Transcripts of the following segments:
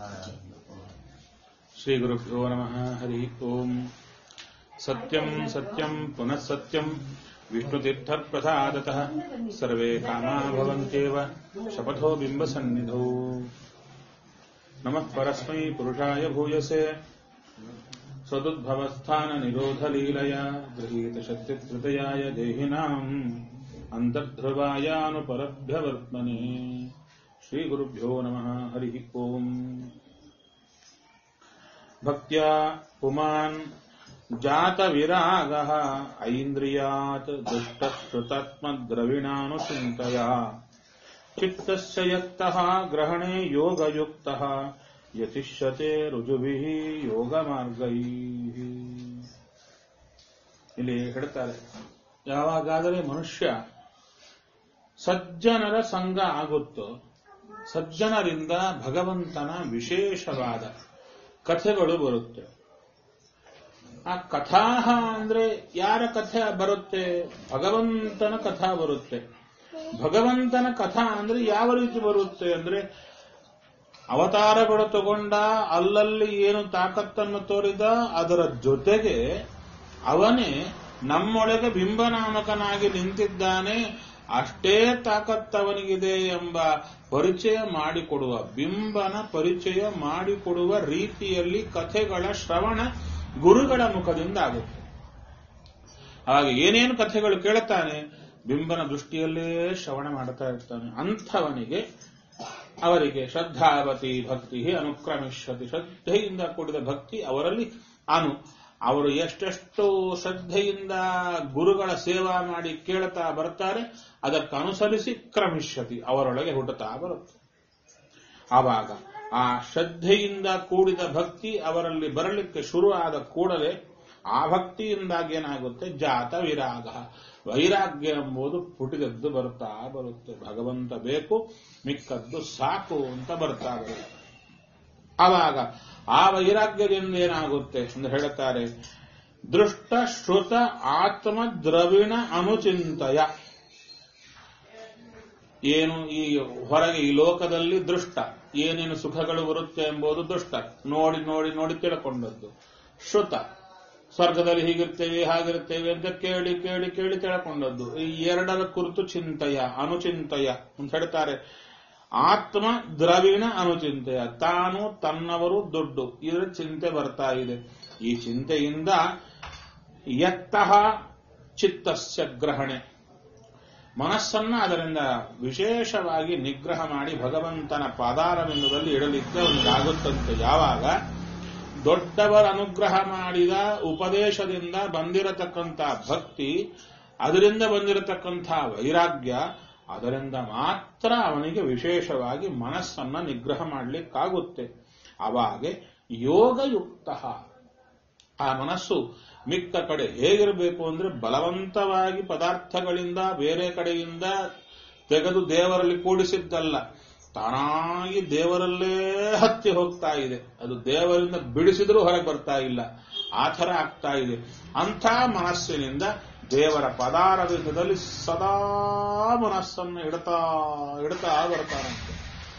श्रीगुरुभ्यो नमः हरिः ओम् सत्यम् सत्यम् पुनः सत्यम् विष्णुतीर्थप्रसादतः सर्वे कामा भवन्त्येव शपथो बिम्बसन्निधौ नमः परस्मै पुरुषाय भूयसे सदुद्भवस्थाननिरोधलीलया गृहीतशक्तिहृदयाय देहिनाम् अन्तर्ध्रुवायानुपलभ्यवर्त्मने श्रीगुरुभ्यो नमः हरिः ओम् भक्त्या पुमान् जातविरागः ऐन्द्रियात् दुष्टश्रुतत्मद्रविणानुचिन्तया चित्तस्य यक्तः ग्रहणे योगयुक्तः ಯತಿಷ್ಯತೆ ರುಜುಭಿಃ ಯೋಗಮಾರ್ಗೈಃ ಇಲ್ಲಿ ಹೇಳ್ತಾರೆ ಯಾವಾಗಾದರೆ ಮನುಷ್ಯ ಸಜ್ಜನರ ಸಂಘ ಆಗುತ್ತೋ ಸಜ್ಜನರಿಂದ ಭಗವಂತನ ವಿಶೇಷವಾದ ಕಥೆಗಳು ಬರುತ್ತೆ ಆ ಕಥಾ ಅಂದ್ರೆ ಯಾರ ಕಥೆ ಬರುತ್ತೆ ಭಗವಂತನ ಕಥಾ ಬರುತ್ತೆ ಭಗವಂತನ ಕಥಾ ಅಂದ್ರೆ ಯಾವ ರೀತಿ ಬರುತ್ತೆ ಅಂದ್ರೆ ಅವತಾರಗಳು ತಗೊಂಡ ಅಲ್ಲಲ್ಲಿ ಏನು ತಾಕತ್ತನ್ನು ತೋರಿದ ಅದರ ಜೊತೆಗೆ ಅವನೇ ನಮ್ಮೊಳಗೆ ಬಿಂಬನಾಮಕನಾಗಿ ನಿಂತಿದ್ದಾನೆ ಅಷ್ಟೇ ತಾಕತ್ತವನಿಗಿದೆ ಎಂಬ ಪರಿಚಯ ಮಾಡಿಕೊಡುವ ಬಿಂಬನ ಪರಿಚಯ ಮಾಡಿಕೊಡುವ ರೀತಿಯಲ್ಲಿ ಕಥೆಗಳ ಶ್ರವಣ ಗುರುಗಳ ಮುಖದಿಂದ ಆಗುತ್ತೆ ಹಾಗೆ ಏನೇನು ಕಥೆಗಳು ಕೇಳುತ್ತಾನೆ ಬಿಂಬನ ದೃಷ್ಟಿಯಲ್ಲೇ ಶ್ರವಣ ಮಾಡ್ತಾ ಇರ್ತಾನೆ ಅಂಥವನಿಗೆ ಅವರಿಗೆ ಶ್ರದ್ಧಾವತಿ ಭಕ್ತಿ ಅನುಕ್ರಮಿಷ್ಯತಿ ಶ್ರದ್ಧೆಯಿಂದ ಕೂಡಿದ ಭಕ್ತಿ ಅವರಲ್ಲಿ ಅನು ಅವರು ಎಷ್ಟೆಷ್ಟು ಶ್ರದ್ಧೆಯಿಂದ ಗುರುಗಳ ಸೇವಾ ಮಾಡಿ ಕೇಳ್ತಾ ಬರ್ತಾರೆ ಅದಕ್ಕನುಸರಿಸಿ ಕ್ರಮಿಷ್ಯತಿ ಅವರೊಳಗೆ ಹುಟ್ಟುತ್ತಾ ಬರುತ್ತೆ ಆವಾಗ ಆ ಶ್ರದ್ಧೆಯಿಂದ ಕೂಡಿದ ಭಕ್ತಿ ಅವರಲ್ಲಿ ಬರಲಿಕ್ಕೆ ಶುರು ಆದ ಕೂಡಲೇ ಆ ಭಕ್ತಿಯಿಂದಾಗಿ ಏನಾಗುತ್ತೆ ಜಾತ ವಿರಾಗ ವೈರಾಗ್ಯ ಎಂಬುದು ಪುಟಿದದ್ದು ಬರ್ತಾ ಬರುತ್ತೆ ಭಗವಂತ ಬೇಕು ಮಿಕ್ಕದ್ದು ಸಾಕು ಅಂತ ಬರ್ತಾ ಬರುತ್ತೆ ಆವಾಗ ಆ ವೈರಾಗ್ಯದಿಂದ ಏನಾಗುತ್ತೆ ಎಂದು ಹೇಳುತ್ತಾರೆ ದೃಷ್ಟ ಶ್ರುತ ಆತ್ಮ ದ್ರವಿಣ ಅನುಚಿಂತಯ ಏನು ಈ ಹೊರಗೆ ಈ ಲೋಕದಲ್ಲಿ ದೃಷ್ಟ ಏನೇನು ಸುಖಗಳು ಬರುತ್ತೆ ಎಂಬುದು ದುಷ್ಟ ನೋಡಿ ನೋಡಿ ನೋಡಿ ತಿಳ್ಕೊಂಡದ್ದು ಶ್ರುತ ಸ್ವರ್ಗದಲ್ಲಿ ಹೀಗಿರ್ತೇವೆ ಹಾಗಿರ್ತೇವೆ ಅಂತ ಕೇಳಿ ಕೇಳಿ ಕೇಳಿ ತಿಳ್ಕೊಂಡದ್ದು ಈ ಎರಡರ ಕುರಿತು ಚಿಂತೆಯ ಅನುಚಿಂತೆಯ ಅಂತ ಹೇಳ್ತಾರೆ ಆತ್ಮ ದ್ರವಿಣ ಅನುಚಿಂತೆಯ ತಾನು ತನ್ನವರು ದುಡ್ಡು ಇದರ ಚಿಂತೆ ಬರ್ತಾ ಇದೆ ಈ ಚಿಂತೆಯಿಂದ ಎತ್ತಃ ಚಿತ್ತಸ್ಯ ಗ್ರಹಣೆ ಮನಸ್ಸನ್ನ ಅದರಿಂದ ವಿಶೇಷವಾಗಿ ನಿಗ್ರಹ ಮಾಡಿ ಭಗವಂತನ ಪಾದಾರವಿಂದದಲ್ಲಿ ಇಡಲಿಕ್ಕೆ ಒಂದಾಗುತ್ತಂತೆ ಯಾವಾಗ ದೊಡ್ಡವರ ಅನುಗ್ರಹ ಮಾಡಿದ ಉಪದೇಶದಿಂದ ಬಂದಿರತಕ್ಕಂಥ ಭಕ್ತಿ ಅದರಿಂದ ಬಂದಿರತಕ್ಕಂಥ ವೈರಾಗ್ಯ ಅದರಿಂದ ಮಾತ್ರ ಅವನಿಗೆ ವಿಶೇಷವಾಗಿ ಮನಸ್ಸನ್ನ ನಿಗ್ರಹ ಮಾಡಲಿಕ್ಕಾಗುತ್ತೆ ಅವಾಗೆ ಯೋಗಯುಕ್ತ ಆ ಮನಸ್ಸು ಮಿಕ್ಕ ಕಡೆ ಹೇಗಿರಬೇಕು ಅಂದ್ರೆ ಬಲವಂತವಾಗಿ ಪದಾರ್ಥಗಳಿಂದ ಬೇರೆ ಕಡೆಯಿಂದ ತೆಗೆದು ದೇವರಲ್ಲಿ ಕೂಡಿಸಿದ್ದಲ್ಲ ತಾನಾಗಿ ದೇವರಲ್ಲೇ ಹತ್ತಿ ಹೋಗ್ತಾ ಇದೆ ಅದು ದೇವರಿಂದ ಬಿಡಿಸಿದ್ರೂ ಹೊರಗೆ ಬರ್ತಾ ಇಲ್ಲ ಆ ಥರ ಆಗ್ತಾ ಇದೆ ಅಂಥ ಮನಸ್ಸಿನಿಂದ ದೇವರ ಪದಾರವಿಂದದಲ್ಲಿ ಸದಾ ಮನಸ್ಸನ್ನು ಇಡ್ತಾ ಇಡ್ತಾ ಬರ್ತಾರಂತೆ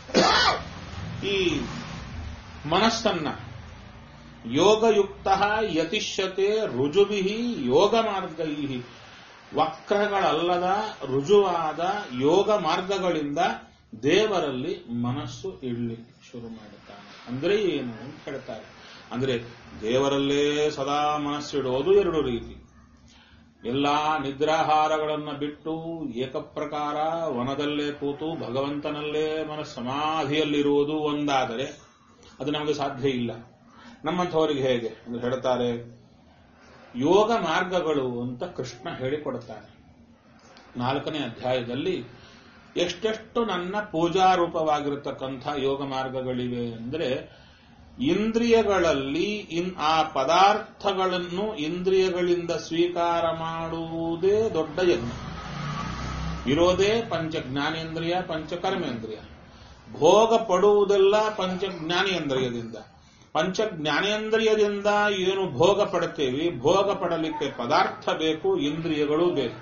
ಈ ಮನಸ್ಸನ್ನ ಯೋಗಯುಕ್ತ ಯತಿಷ್ಯತೆ ರುಜುಭಿ ಯೋಗ ಮಾರ್ಗೈ ವಕ್ರಗಳಲ್ಲದ ರುಜುವಾದ ಯೋಗ ಮಾರ್ಗಗಳಿಂದ ದೇವರಲ್ಲಿ ಮನಸ್ಸು ಇಡ್ಲಿಕ್ಕೆ ಶುರು ಮಾಡುತ್ತಾನೆ ಅಂದ್ರೆ ಏನು ಅಂತ ಹೇಳ್ತಾರೆ ಅಂದ್ರೆ ದೇವರಲ್ಲೇ ಸದಾ ಮನಸ್ಸಿಡೋದು ಎರಡು ರೀತಿ ಎಲ್ಲಾ ನಿದ್ರಾಹಾರಗಳನ್ನು ಬಿಟ್ಟು ಏಕಪ್ರಕಾರ ವನದಲ್ಲೇ ಕೂತು ಭಗವಂತನಲ್ಲೇ ಮನಸ್ಸು ಸಮಾಧಿಯಲ್ಲಿರುವುದು ಒಂದಾದರೆ ಅದು ನಮಗೆ ಸಾಧ್ಯ ಇಲ್ಲ ನಮ್ಮಂಥವರಿಗೆ ಹೇಗೆ ಎಂದು ಹೇಳ್ತಾರೆ ಯೋಗ ಮಾರ್ಗಗಳು ಅಂತ ಕೃಷ್ಣ ಹೇಳಿಕೊಡುತ್ತಾನೆ ನಾಲ್ಕನೇ ಅಧ್ಯಾಯದಲ್ಲಿ ಎಷ್ಟೆಷ್ಟು ನನ್ನ ಪೂಜಾರೂಪವಾಗಿರತಕ್ಕಂಥ ಯೋಗ ಮಾರ್ಗಗಳಿವೆ ಅಂದರೆ ಇಂದ್ರಿಯಗಳಲ್ಲಿ ಇನ್ ಆ ಪದಾರ್ಥಗಳನ್ನು ಇಂದ್ರಿಯಗಳಿಂದ ಸ್ವೀಕಾರ ಮಾಡುವುದೇ ದೊಡ್ಡ ಯಜ್ಞ ಇರೋದೇ ಪಂಚ ಜ್ಞಾನೇಂದ್ರಿಯ ಪಂಚ ಕರ್ಮೇಂದ್ರಿಯ ಭೋಗ ಪಡುವುದೆಲ್ಲ ಪಂಚ ಜ್ಞಾನೇಂದ್ರಿಯದಿಂದ ಪಂಚ ಜ್ಞಾನೇಂದ್ರಿಯದಿಂದ ಏನು ಭೋಗ ಪಡ್ತೇವೆ ಭೋಗ ಪಡಲಿಕ್ಕೆ ಪದಾರ್ಥ ಬೇಕು ಇಂದ್ರಿಯಗಳು ಬೇಕು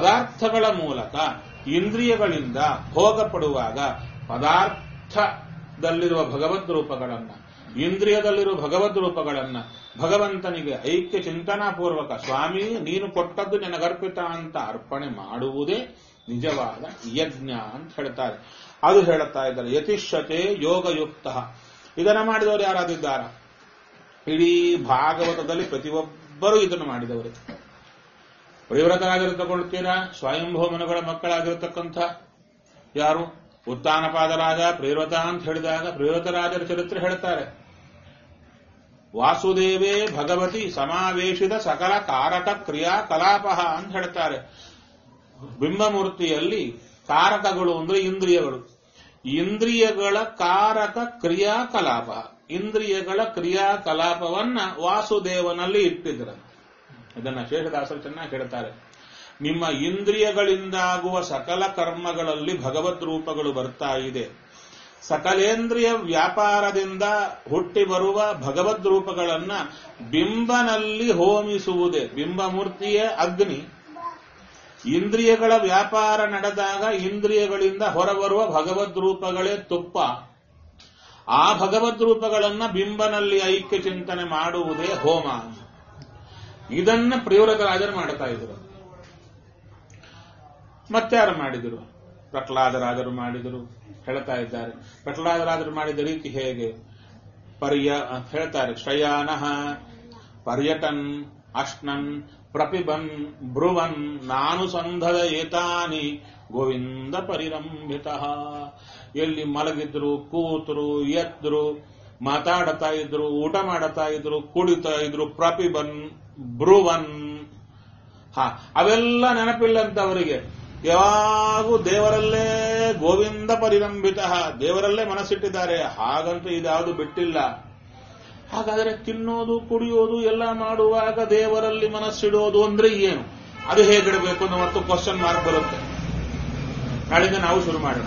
ಪದಾರ್ಥಗಳ ಮೂಲಕ ಇಂದ್ರಿಯಗಳಿಂದ ಭೋಗ ಪಡುವಾಗ ಪದಾರ್ಥ ದಲ್ಲಿರುವ ಭಗವದ್ ರೂಪಗಳನ್ನ ಇಂದ್ರಿಯದಲ್ಲಿರುವ ಭಗವದ್ ರೂಪಗಳನ್ನ ಭಗವಂತನಿಗೆ ಐಕ್ಯ ಚಿಂತನಾಪೂರ್ವಕ ಸ್ವಾಮಿ ನೀನು ಕೊಟ್ಟದ್ದು ನನಗರ್ಪಿತ ಅಂತ ಅರ್ಪಣೆ ಮಾಡುವುದೇ ನಿಜವಾದ ಯಜ್ಞ ಅಂತ ಹೇಳ್ತಾರೆ ಅದು ಹೇಳುತ್ತಾ ಇದ್ದಾರೆ ಯತಿಷ್ಯತೆ ಯೋಗಯುಕ್ತ ಇದನ್ನ ಮಾಡಿದವರು ಯಾರಾದಿದ್ದಾರ ಇಡೀ ಭಾಗವತದಲ್ಲಿ ಪ್ರತಿಯೊಬ್ಬರೂ ಇದನ್ನು ಮಾಡಿದವರು ಪ್ರಿವ್ರತರಾಗಿರತಗೊಳ್ತೀರಾ ಸ್ವಯಂಭೂಮನುಗಳ ಮಕ್ಕಳಾಗಿರತಕ್ಕಂಥ ಯಾರು ಉತ್ತಾನಪಾದರಾಜ ಪ್ರೇರತ ಅಂತ ಹೇಳಿದಾಗ ಪ್ರೇರತರಾಜರ ಚರಿತ್ರೆ ಹೇಳ್ತಾರೆ ವಾಸುದೇವೇ ಭಗವತಿ ಸಮಾವೇಶಿತ ಸಕಲ ಕಾರಕ ಕ್ರಿಯಾ ಕಲಾಪ ಅಂತ ಹೇಳ್ತಾರೆ ಬಿಂಬಮೂರ್ತಿಯಲ್ಲಿ ಕಾರಕಗಳು ಅಂದ್ರೆ ಇಂದ್ರಿಯಗಳು ಇಂದ್ರಿಯಗಳ ಕಾರಕ ಕ್ರಿಯಾಕಲಾಪ ಇಂದ್ರಿಯಗಳ ಕ್ರಿಯಾಕಲಾಪವನ್ನ ವಾಸುದೇವನಲ್ಲಿ ಇಟ್ಟಿದ್ರು ಇದನ್ನ ಶೇಷದಾಸರು ಚೆನ್ನಾಗಿ ಹೇಳ್ತಾರೆ ನಿಮ್ಮ ಇಂದ್ರಿಯಗಳಿಂದಾಗುವ ಸಕಲ ಕರ್ಮಗಳಲ್ಲಿ ಭಗವದ್ ರೂಪಗಳು ಬರ್ತಾ ಇದೆ ಸಕಲೇಂದ್ರಿಯ ವ್ಯಾಪಾರದಿಂದ ಹುಟ್ಟಿ ಬರುವ ಭಗವದ್ ರೂಪಗಳನ್ನ ಬಿಂಬನಲ್ಲಿ ಹೋಮಿಸುವುದೇ ಬಿಂಬಮೂರ್ತಿಯೇ ಅಗ್ನಿ ಇಂದ್ರಿಯಗಳ ವ್ಯಾಪಾರ ನಡೆದಾಗ ಇಂದ್ರಿಯಗಳಿಂದ ಹೊರಬರುವ ಭಗವದ್ ರೂಪಗಳೇ ತುಪ್ಪ ಆ ಭಗವದ್ ರೂಪಗಳನ್ನ ಬಿಂಬನಲ್ಲಿ ಐಕ್ಯ ಚಿಂತನೆ ಮಾಡುವುದೇ ಹೋಮ ಇದನ್ನ ಪ್ರಿಯವ್ರತರಾಜರು ಮಾಡ್ತಾ ಇದ್ರು ಮತ್ತಾರು ಮಾಡಿದರು ಪ್ರಹ್ಲಾದರಾಜರು ಮಾಡಿದರು ಹೇಳ್ತಾ ಇದ್ದಾರೆ ಪ್ರಹ್ಲಾದರಾಜರು ಮಾಡಿದ ರೀತಿ ಹೇಗೆ ಪರ್ಯ ಹೇಳ್ತಾರೆ ಶ್ರಯಾನಃ ಪರ್ಯಟನ್ ಅಶ್ನನ್ ಪ್ರಪಿಬನ್ ಬ್ರುವನ್ ನಾನು ಸಂಧದ ಏತಾನಿ ಗೋವಿಂದ ಪರಿರಂಭಿತ ಎಲ್ಲಿ ಮಲಗಿದ್ರು ಕೂತರು ಎದ್ರು ಮಾತಾಡ್ತಾ ಇದ್ರು ಊಟ ಮಾಡುತ್ತಾ ಇದ್ರು ಕುಡಿತಾ ಇದ್ರು ಪ್ರಪಿಬನ್ ಬ್ರುವನ್ ಹ ಅವೆಲ್ಲ ನೆನಪಿಲ್ಲಂತ ಅವರಿಗೆ ಯಾವಾಗೂ ದೇವರಲ್ಲೇ ಗೋವಿಂದ ಪರಿರಂಭಿತ ದೇವರಲ್ಲೇ ಮನಸ್ಸಿಟ್ಟಿದ್ದಾರೆ ಹಾಗಂತೂ ಇದ್ಯಾವುದು ಬಿಟ್ಟಿಲ್ಲ ಹಾಗಾದರೆ ತಿನ್ನೋದು ಕುಡಿಯೋದು ಎಲ್ಲ ಮಾಡುವಾಗ ದೇವರಲ್ಲಿ ಮನಸ್ಸಿಡೋದು ಅಂದ್ರೆ ಏನು ಅದು ಹೇಗಿಡಬೇಕು ಅನ್ನೋ ಮತ್ತು ಕ್ವಶನ್ ಮಾರ್ಕ್ ಬರುತ್ತೆ ನಾಳಿಂದ ನಾವು ಶುರು ಮಾಡೋಣ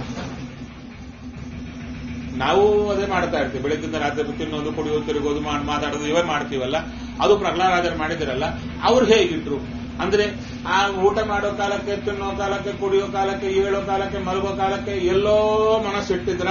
ನಾವು ಅದೇ ಮಾಡ್ತಾ ಇರ್ತೀವಿ ಬೆಳಗ್ಗಿಂದ ರಾತ್ರಿ ತಿನ್ನೋದು ಕುಡಿಯೋದು ತಿರುಗೋದು ಮಾಡ್- ಮಾತಾಡೋದು ಇವೇ ಮಾಡ್ತೀವಲ್ಲ ಅದು ಪ್ರಹ್ಲಾದರಾಜರು ಮಾಡಿದಿರಲ್ಲ ಅವ್ರು ಹೇಗಿಟ್ರು ಅಂದ್ರೆ ಆ ಊಟ ಮಾಡೋ ಕಾಲಕ್ಕೆ ತಿನ್ನೋ ಕಾಲಕ್ಕೆ ಕುಡಿಯೋ ಕಾಲಕ್ಕೆ ಏಳೋ ಕಾಲಕ್ಕೆ ಮಲಗೋ ಕಾಲಕ್ಕೆ ಎಲ್ಲೋ ಮನಸ್ಸಿಟ್ಟಿದ್ರ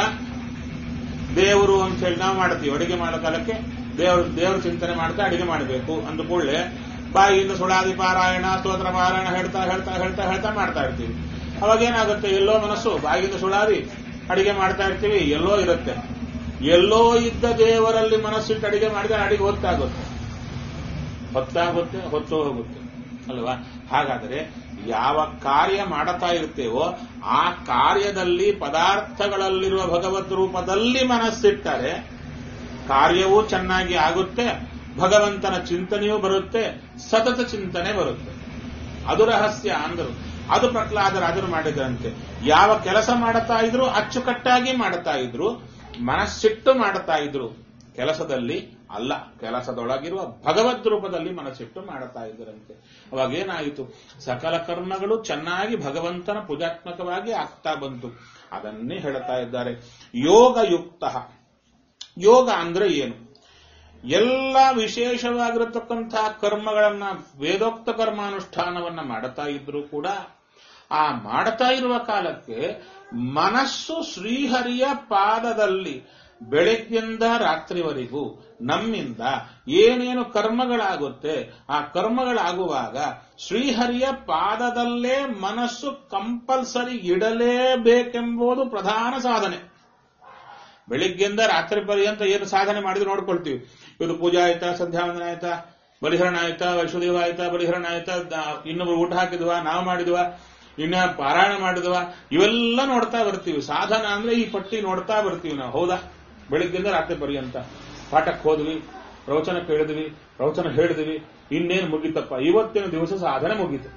ದೇವರು ಅಂತ ಹೇಳಿ ನಾವು ಮಾಡ್ತೀವಿ ಅಡಿಗೆ ಮಾಡೋ ಕಾಲಕ್ಕೆ ದೇವರು ದೇವ್ರ ಚಿಂತನೆ ಮಾಡ್ತಾ ಅಡಿಗೆ ಮಾಡಬೇಕು ಅಂದ ಕೂಡಲೇ ಬಾಯಿಯಿಂದ ಸುಳಾದಿ ಪಾರಾಯಣ ಸ್ತೋತ್ರ ಪಾರಾಯಣ ಹೇಳ್ತಾ ಹೇಳ್ತಾ ಹೇಳ್ತಾ ಹೇಳ್ತಾ ಮಾಡ್ತಾ ಇರ್ತೀವಿ ಅವಾಗ ಏನಾಗುತ್ತೆ ಎಲ್ಲೋ ಮನಸ್ಸು ಬಾಯಿಯಿಂದ ಸುಳಾದಿ ಅಡಿಗೆ ಮಾಡ್ತಾ ಇರ್ತೀವಿ ಎಲ್ಲೋ ಇರುತ್ತೆ ಎಲ್ಲೋ ಇದ್ದ ದೇವರಲ್ಲಿ ಮನಸ್ಸಿಟ್ಟು ಅಡಿಗೆ ಮಾಡಿದ್ರೆ ಅಡಿಗೆ ಹೊತ್ತಾಗುತ್ತೆ ಹೊತ್ತಾಗುತ್ತೆ ಹೊತ್ತು ಹೋಗುತ್ತೆ ಅಲ್ವಾ ಹಾಗಾದರೆ ಯಾವ ಕಾರ್ಯ ಮಾಡುತ್ತಾ ಇರ್ತೇವೋ ಆ ಕಾರ್ಯದಲ್ಲಿ ಪದಾರ್ಥಗಳಲ್ಲಿರುವ ಭಗವದ್ ರೂಪದಲ್ಲಿ ಮನಸ್ಸಿಟ್ಟರೆ ಕಾರ್ಯವೂ ಚೆನ್ನಾಗಿ ಆಗುತ್ತೆ ಭಗವಂತನ ಚಿಂತನೆಯೂ ಬರುತ್ತೆ ಸತತ ಚಿಂತನೆ ಬರುತ್ತೆ ಅದು ರಹಸ್ಯ ಅಂದರು ಅದು ಪ್ರಹ್ಲಾದರಾಜರು ಮಾಡಿದ್ರಂತೆ ಯಾವ ಕೆಲಸ ಮಾಡುತ್ತಾ ಇದ್ರು ಅಚ್ಚುಕಟ್ಟಾಗಿ ಮಾಡುತ್ತಾ ಇದ್ರು ಮನಸ್ಸಿಟ್ಟು ಮಾಡುತ್ತಾ ಇದ್ರು ಕೆಲಸದಲ್ಲಿ ಅಲ್ಲ ಕೆಲಸದೊಳಗಿರುವ ಭಗವದ್ ರೂಪದಲ್ಲಿ ಮನಸ್ಸಿಟ್ಟು ಮಾಡುತ್ತಾ ಇದ್ದರಂತೆ ಅವಾಗ ಏನಾಯಿತು ಸಕಲ ಕರ್ಮಗಳು ಚೆನ್ನಾಗಿ ಭಗವಂತನ ಪೂಜಾತ್ಮಕವಾಗಿ ಆಗ್ತಾ ಬಂತು ಅದನ್ನೇ ಹೇಳ್ತಾ ಇದ್ದಾರೆ ಯೋಗಯುಕ್ತ ಯೋಗ ಅಂದ್ರೆ ಏನು ಎಲ್ಲ ವಿಶೇಷವಾಗಿರತಕ್ಕಂತಹ ಕರ್ಮಗಳನ್ನ ವೇದೋಕ್ತ ಕರ್ಮಾನುಷ್ಠಾನವನ್ನ ಮಾಡುತ್ತಾ ಇದ್ರು ಕೂಡ ಆ ಮಾಡುತ್ತಾ ಇರುವ ಕಾಲಕ್ಕೆ ಮನಸ್ಸು ಶ್ರೀಹರಿಯ ಪಾದದಲ್ಲಿ ಬೆಳಗ್ಗಿಂದ ರಾತ್ರಿವರೆಗೂ ನಮ್ಮಿಂದ ಏನೇನು ಕರ್ಮಗಳಾಗುತ್ತೆ ಆ ಕರ್ಮಗಳಾಗುವಾಗ ಶ್ರೀಹರಿಯ ಪಾದದಲ್ಲೇ ಮನಸ್ಸು ಕಂಪಲ್ಸರಿ ಇಡಲೇಬೇಕೆಂಬುದು ಪ್ರಧಾನ ಸಾಧನೆ ಬೆಳಿಗ್ಗೆಯಿಂದ ರಾತ್ರಿ ಪರ್ಯಂತ ಏನು ಸಾಧನೆ ಮಾಡಿದ್ರು ನೋಡ್ಕೊಳ್ತೀವಿ ಇದು ಪೂಜಾ ಆಯ್ತಾ ಸಂಧ್ಯಾವಂದನ ಆಯ್ತಾ ಬಲಿಹರಣ ಆಯ್ತಾ ವೈಶ್ವದೇವ ಆಯ್ತಾ ಬಲಿಹರಣ ಆಯ್ತಾ ದ- ಇನ್ನೊಬ್ರು ಊಟ ಹಾಕಿದ್ವ ನಾವು ಮಾಡಿದ್ವ ಇನ್ನ ಪಾರಾಯಣ ಮಾಡಿದ್ವ ಇವೆಲ್ಲ ನೋಡ್ತಾ ಬರ್ತೀವಿ ಸಾಧನ ಅಂದ್ರೆ ಈ ಪಟ್ಟಿ ನೋಡ್ತಾ ಬರ್ತೀವಿ ನಾವು ಹೌದಾ ಬೆಳಿಗ್ಗೆಯಿಂದ ರಾತ್ರಿ ಪರ್ಯಂತ ಪಾಠಕ್ಕೆ ಹೋದ್ವಿ ಪ್ರವಚನ ಕೇಳಿದ್ವಿ ಪ್ರವಚನ ಹೇಳಿದ್ವಿ ಇನ್ನೇನು ಮುಗಿತಪ್ಪ ಇವತ್ತಿನ ದಿವಸ ಸಾಧನೆ ಮುಗೀತು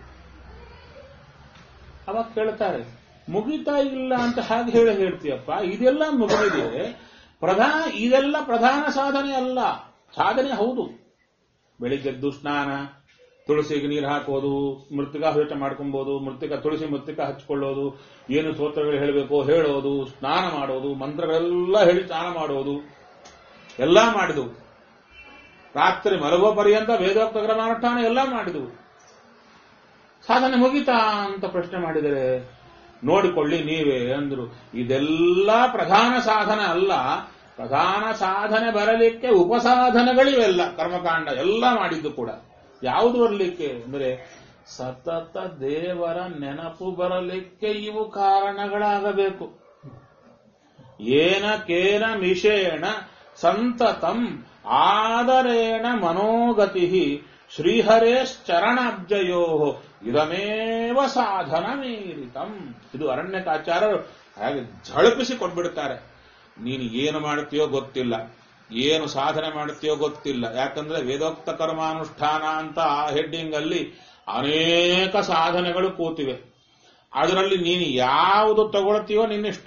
ಅವಾಗ ಕೇಳ್ತಾರೆ ಮುಗಿತಾ ಇಲ್ಲ ಅಂತ ಹಾಗೆ ಹೇಳಿ ಹೇಳ್ತೀಯಪ್ಪ ಇದೆಲ್ಲ ಮುಗಿದಿದೆ ಪ್ರಧಾನ ಇದೆಲ್ಲ ಪ್ರಧಾನ ಸಾಧನೆ ಅಲ್ಲ ಸಾಧನೆ ಹೌದು ಬೆಳಿಗ್ಗೆದ್ದು ಸ್ನಾನ ತುಳಸಿಗೆ ನೀರು ಹಾಕೋದು ಮೃತ್ತಿಕಾ ಹೊರಟ ಮಾಡ್ಕೊಬೋದು ಮೃತ್ತಿಕ ತುಳಸಿ ಮೃತ್ತಿಕ ಹಚ್ಕೊಳ್ಳೋದು ಏನು ಸ್ತೋತ್ರಗಳು ಹೇಳಬೇಕು ಹೇಳೋದು ಸ್ನಾನ ಮಾಡೋದು ಮಂತ್ರಗಳೆಲ್ಲ ಹೇಳಿ ಸ್ನಾನ ಮಾಡೋದು ಎಲ್ಲ ಮಾಡಿದವು ರಾತ್ರಿ ಮಲಗೋ ಪರ್ಯಂತ ವೇದೋಕ್ತ ಕ್ರಮಾನುಷ್ಠಾನ ಎಲ್ಲ ಮಾಡಿದವು ಸಾಧನೆ ಮುಗಿತಾ ಅಂತ ಪ್ರಶ್ನೆ ಮಾಡಿದರೆ ನೋಡಿಕೊಳ್ಳಿ ನೀವೇ ಅಂದ್ರು ಇದೆಲ್ಲ ಪ್ರಧಾನ ಸಾಧನ ಅಲ್ಲ ಪ್ರಧಾನ ಸಾಧನೆ ಬರಲಿಕ್ಕೆ ಉಪಸಾಧನಗಳಿವೆಲ್ಲ ಕರ್ಮಕಾಂಡ ಎಲ್ಲ ಮಾಡಿದ್ದು ಕೂಡ ಯಾವುದು ಬರಲಿಕ್ಕೆ ಅಂದ್ರೆ ಸತತ ದೇವರ ನೆನಪು ಬರಲಿಕ್ಕೆ ಇವು ಕಾರಣಗಳಾಗಬೇಕು ಏನ ಕೇನ ಮಿಷೇಣ ಸಂತತಂ ಆದರೇಣ ಮನೋಗತಿ ಶ್ರೀಹರೇಶ್ಚರಣಾಬ್ಜಯೋ ಇದಮೇವ ಸಾಧನ ಮೀರಿತಂ ಇದು ಅರಣ್ಯಕಾಚಾರ್ಯರು ಹಾಗೆ ಝಳಪಿಸಿ ಕೊಟ್ಬಿಡ್ತಾರೆ ನೀನು ಏನು ಮಾಡ್ತೀಯೋ ಗೊತ್ತಿಲ್ಲ ಏನು ಸಾಧನೆ ಮಾಡ್ತೀಯೋ ಗೊತ್ತಿಲ್ಲ ಯಾಕಂದ್ರೆ ವೇದೋಕ್ತ ಕರ್ಮಾನುಷ್ಠಾನ ಅಂತ ಆ ಹೆಡ್ಡಿಂಗ್ ಅಲ್ಲಿ ಅನೇಕ ಸಾಧನೆಗಳು ಕೂತಿವೆ ಅದರಲ್ಲಿ ನೀನು ಯಾವುದು ತಗೊಳ್ತೀಯೋ ನಿನ್ನಿಷ್ಟ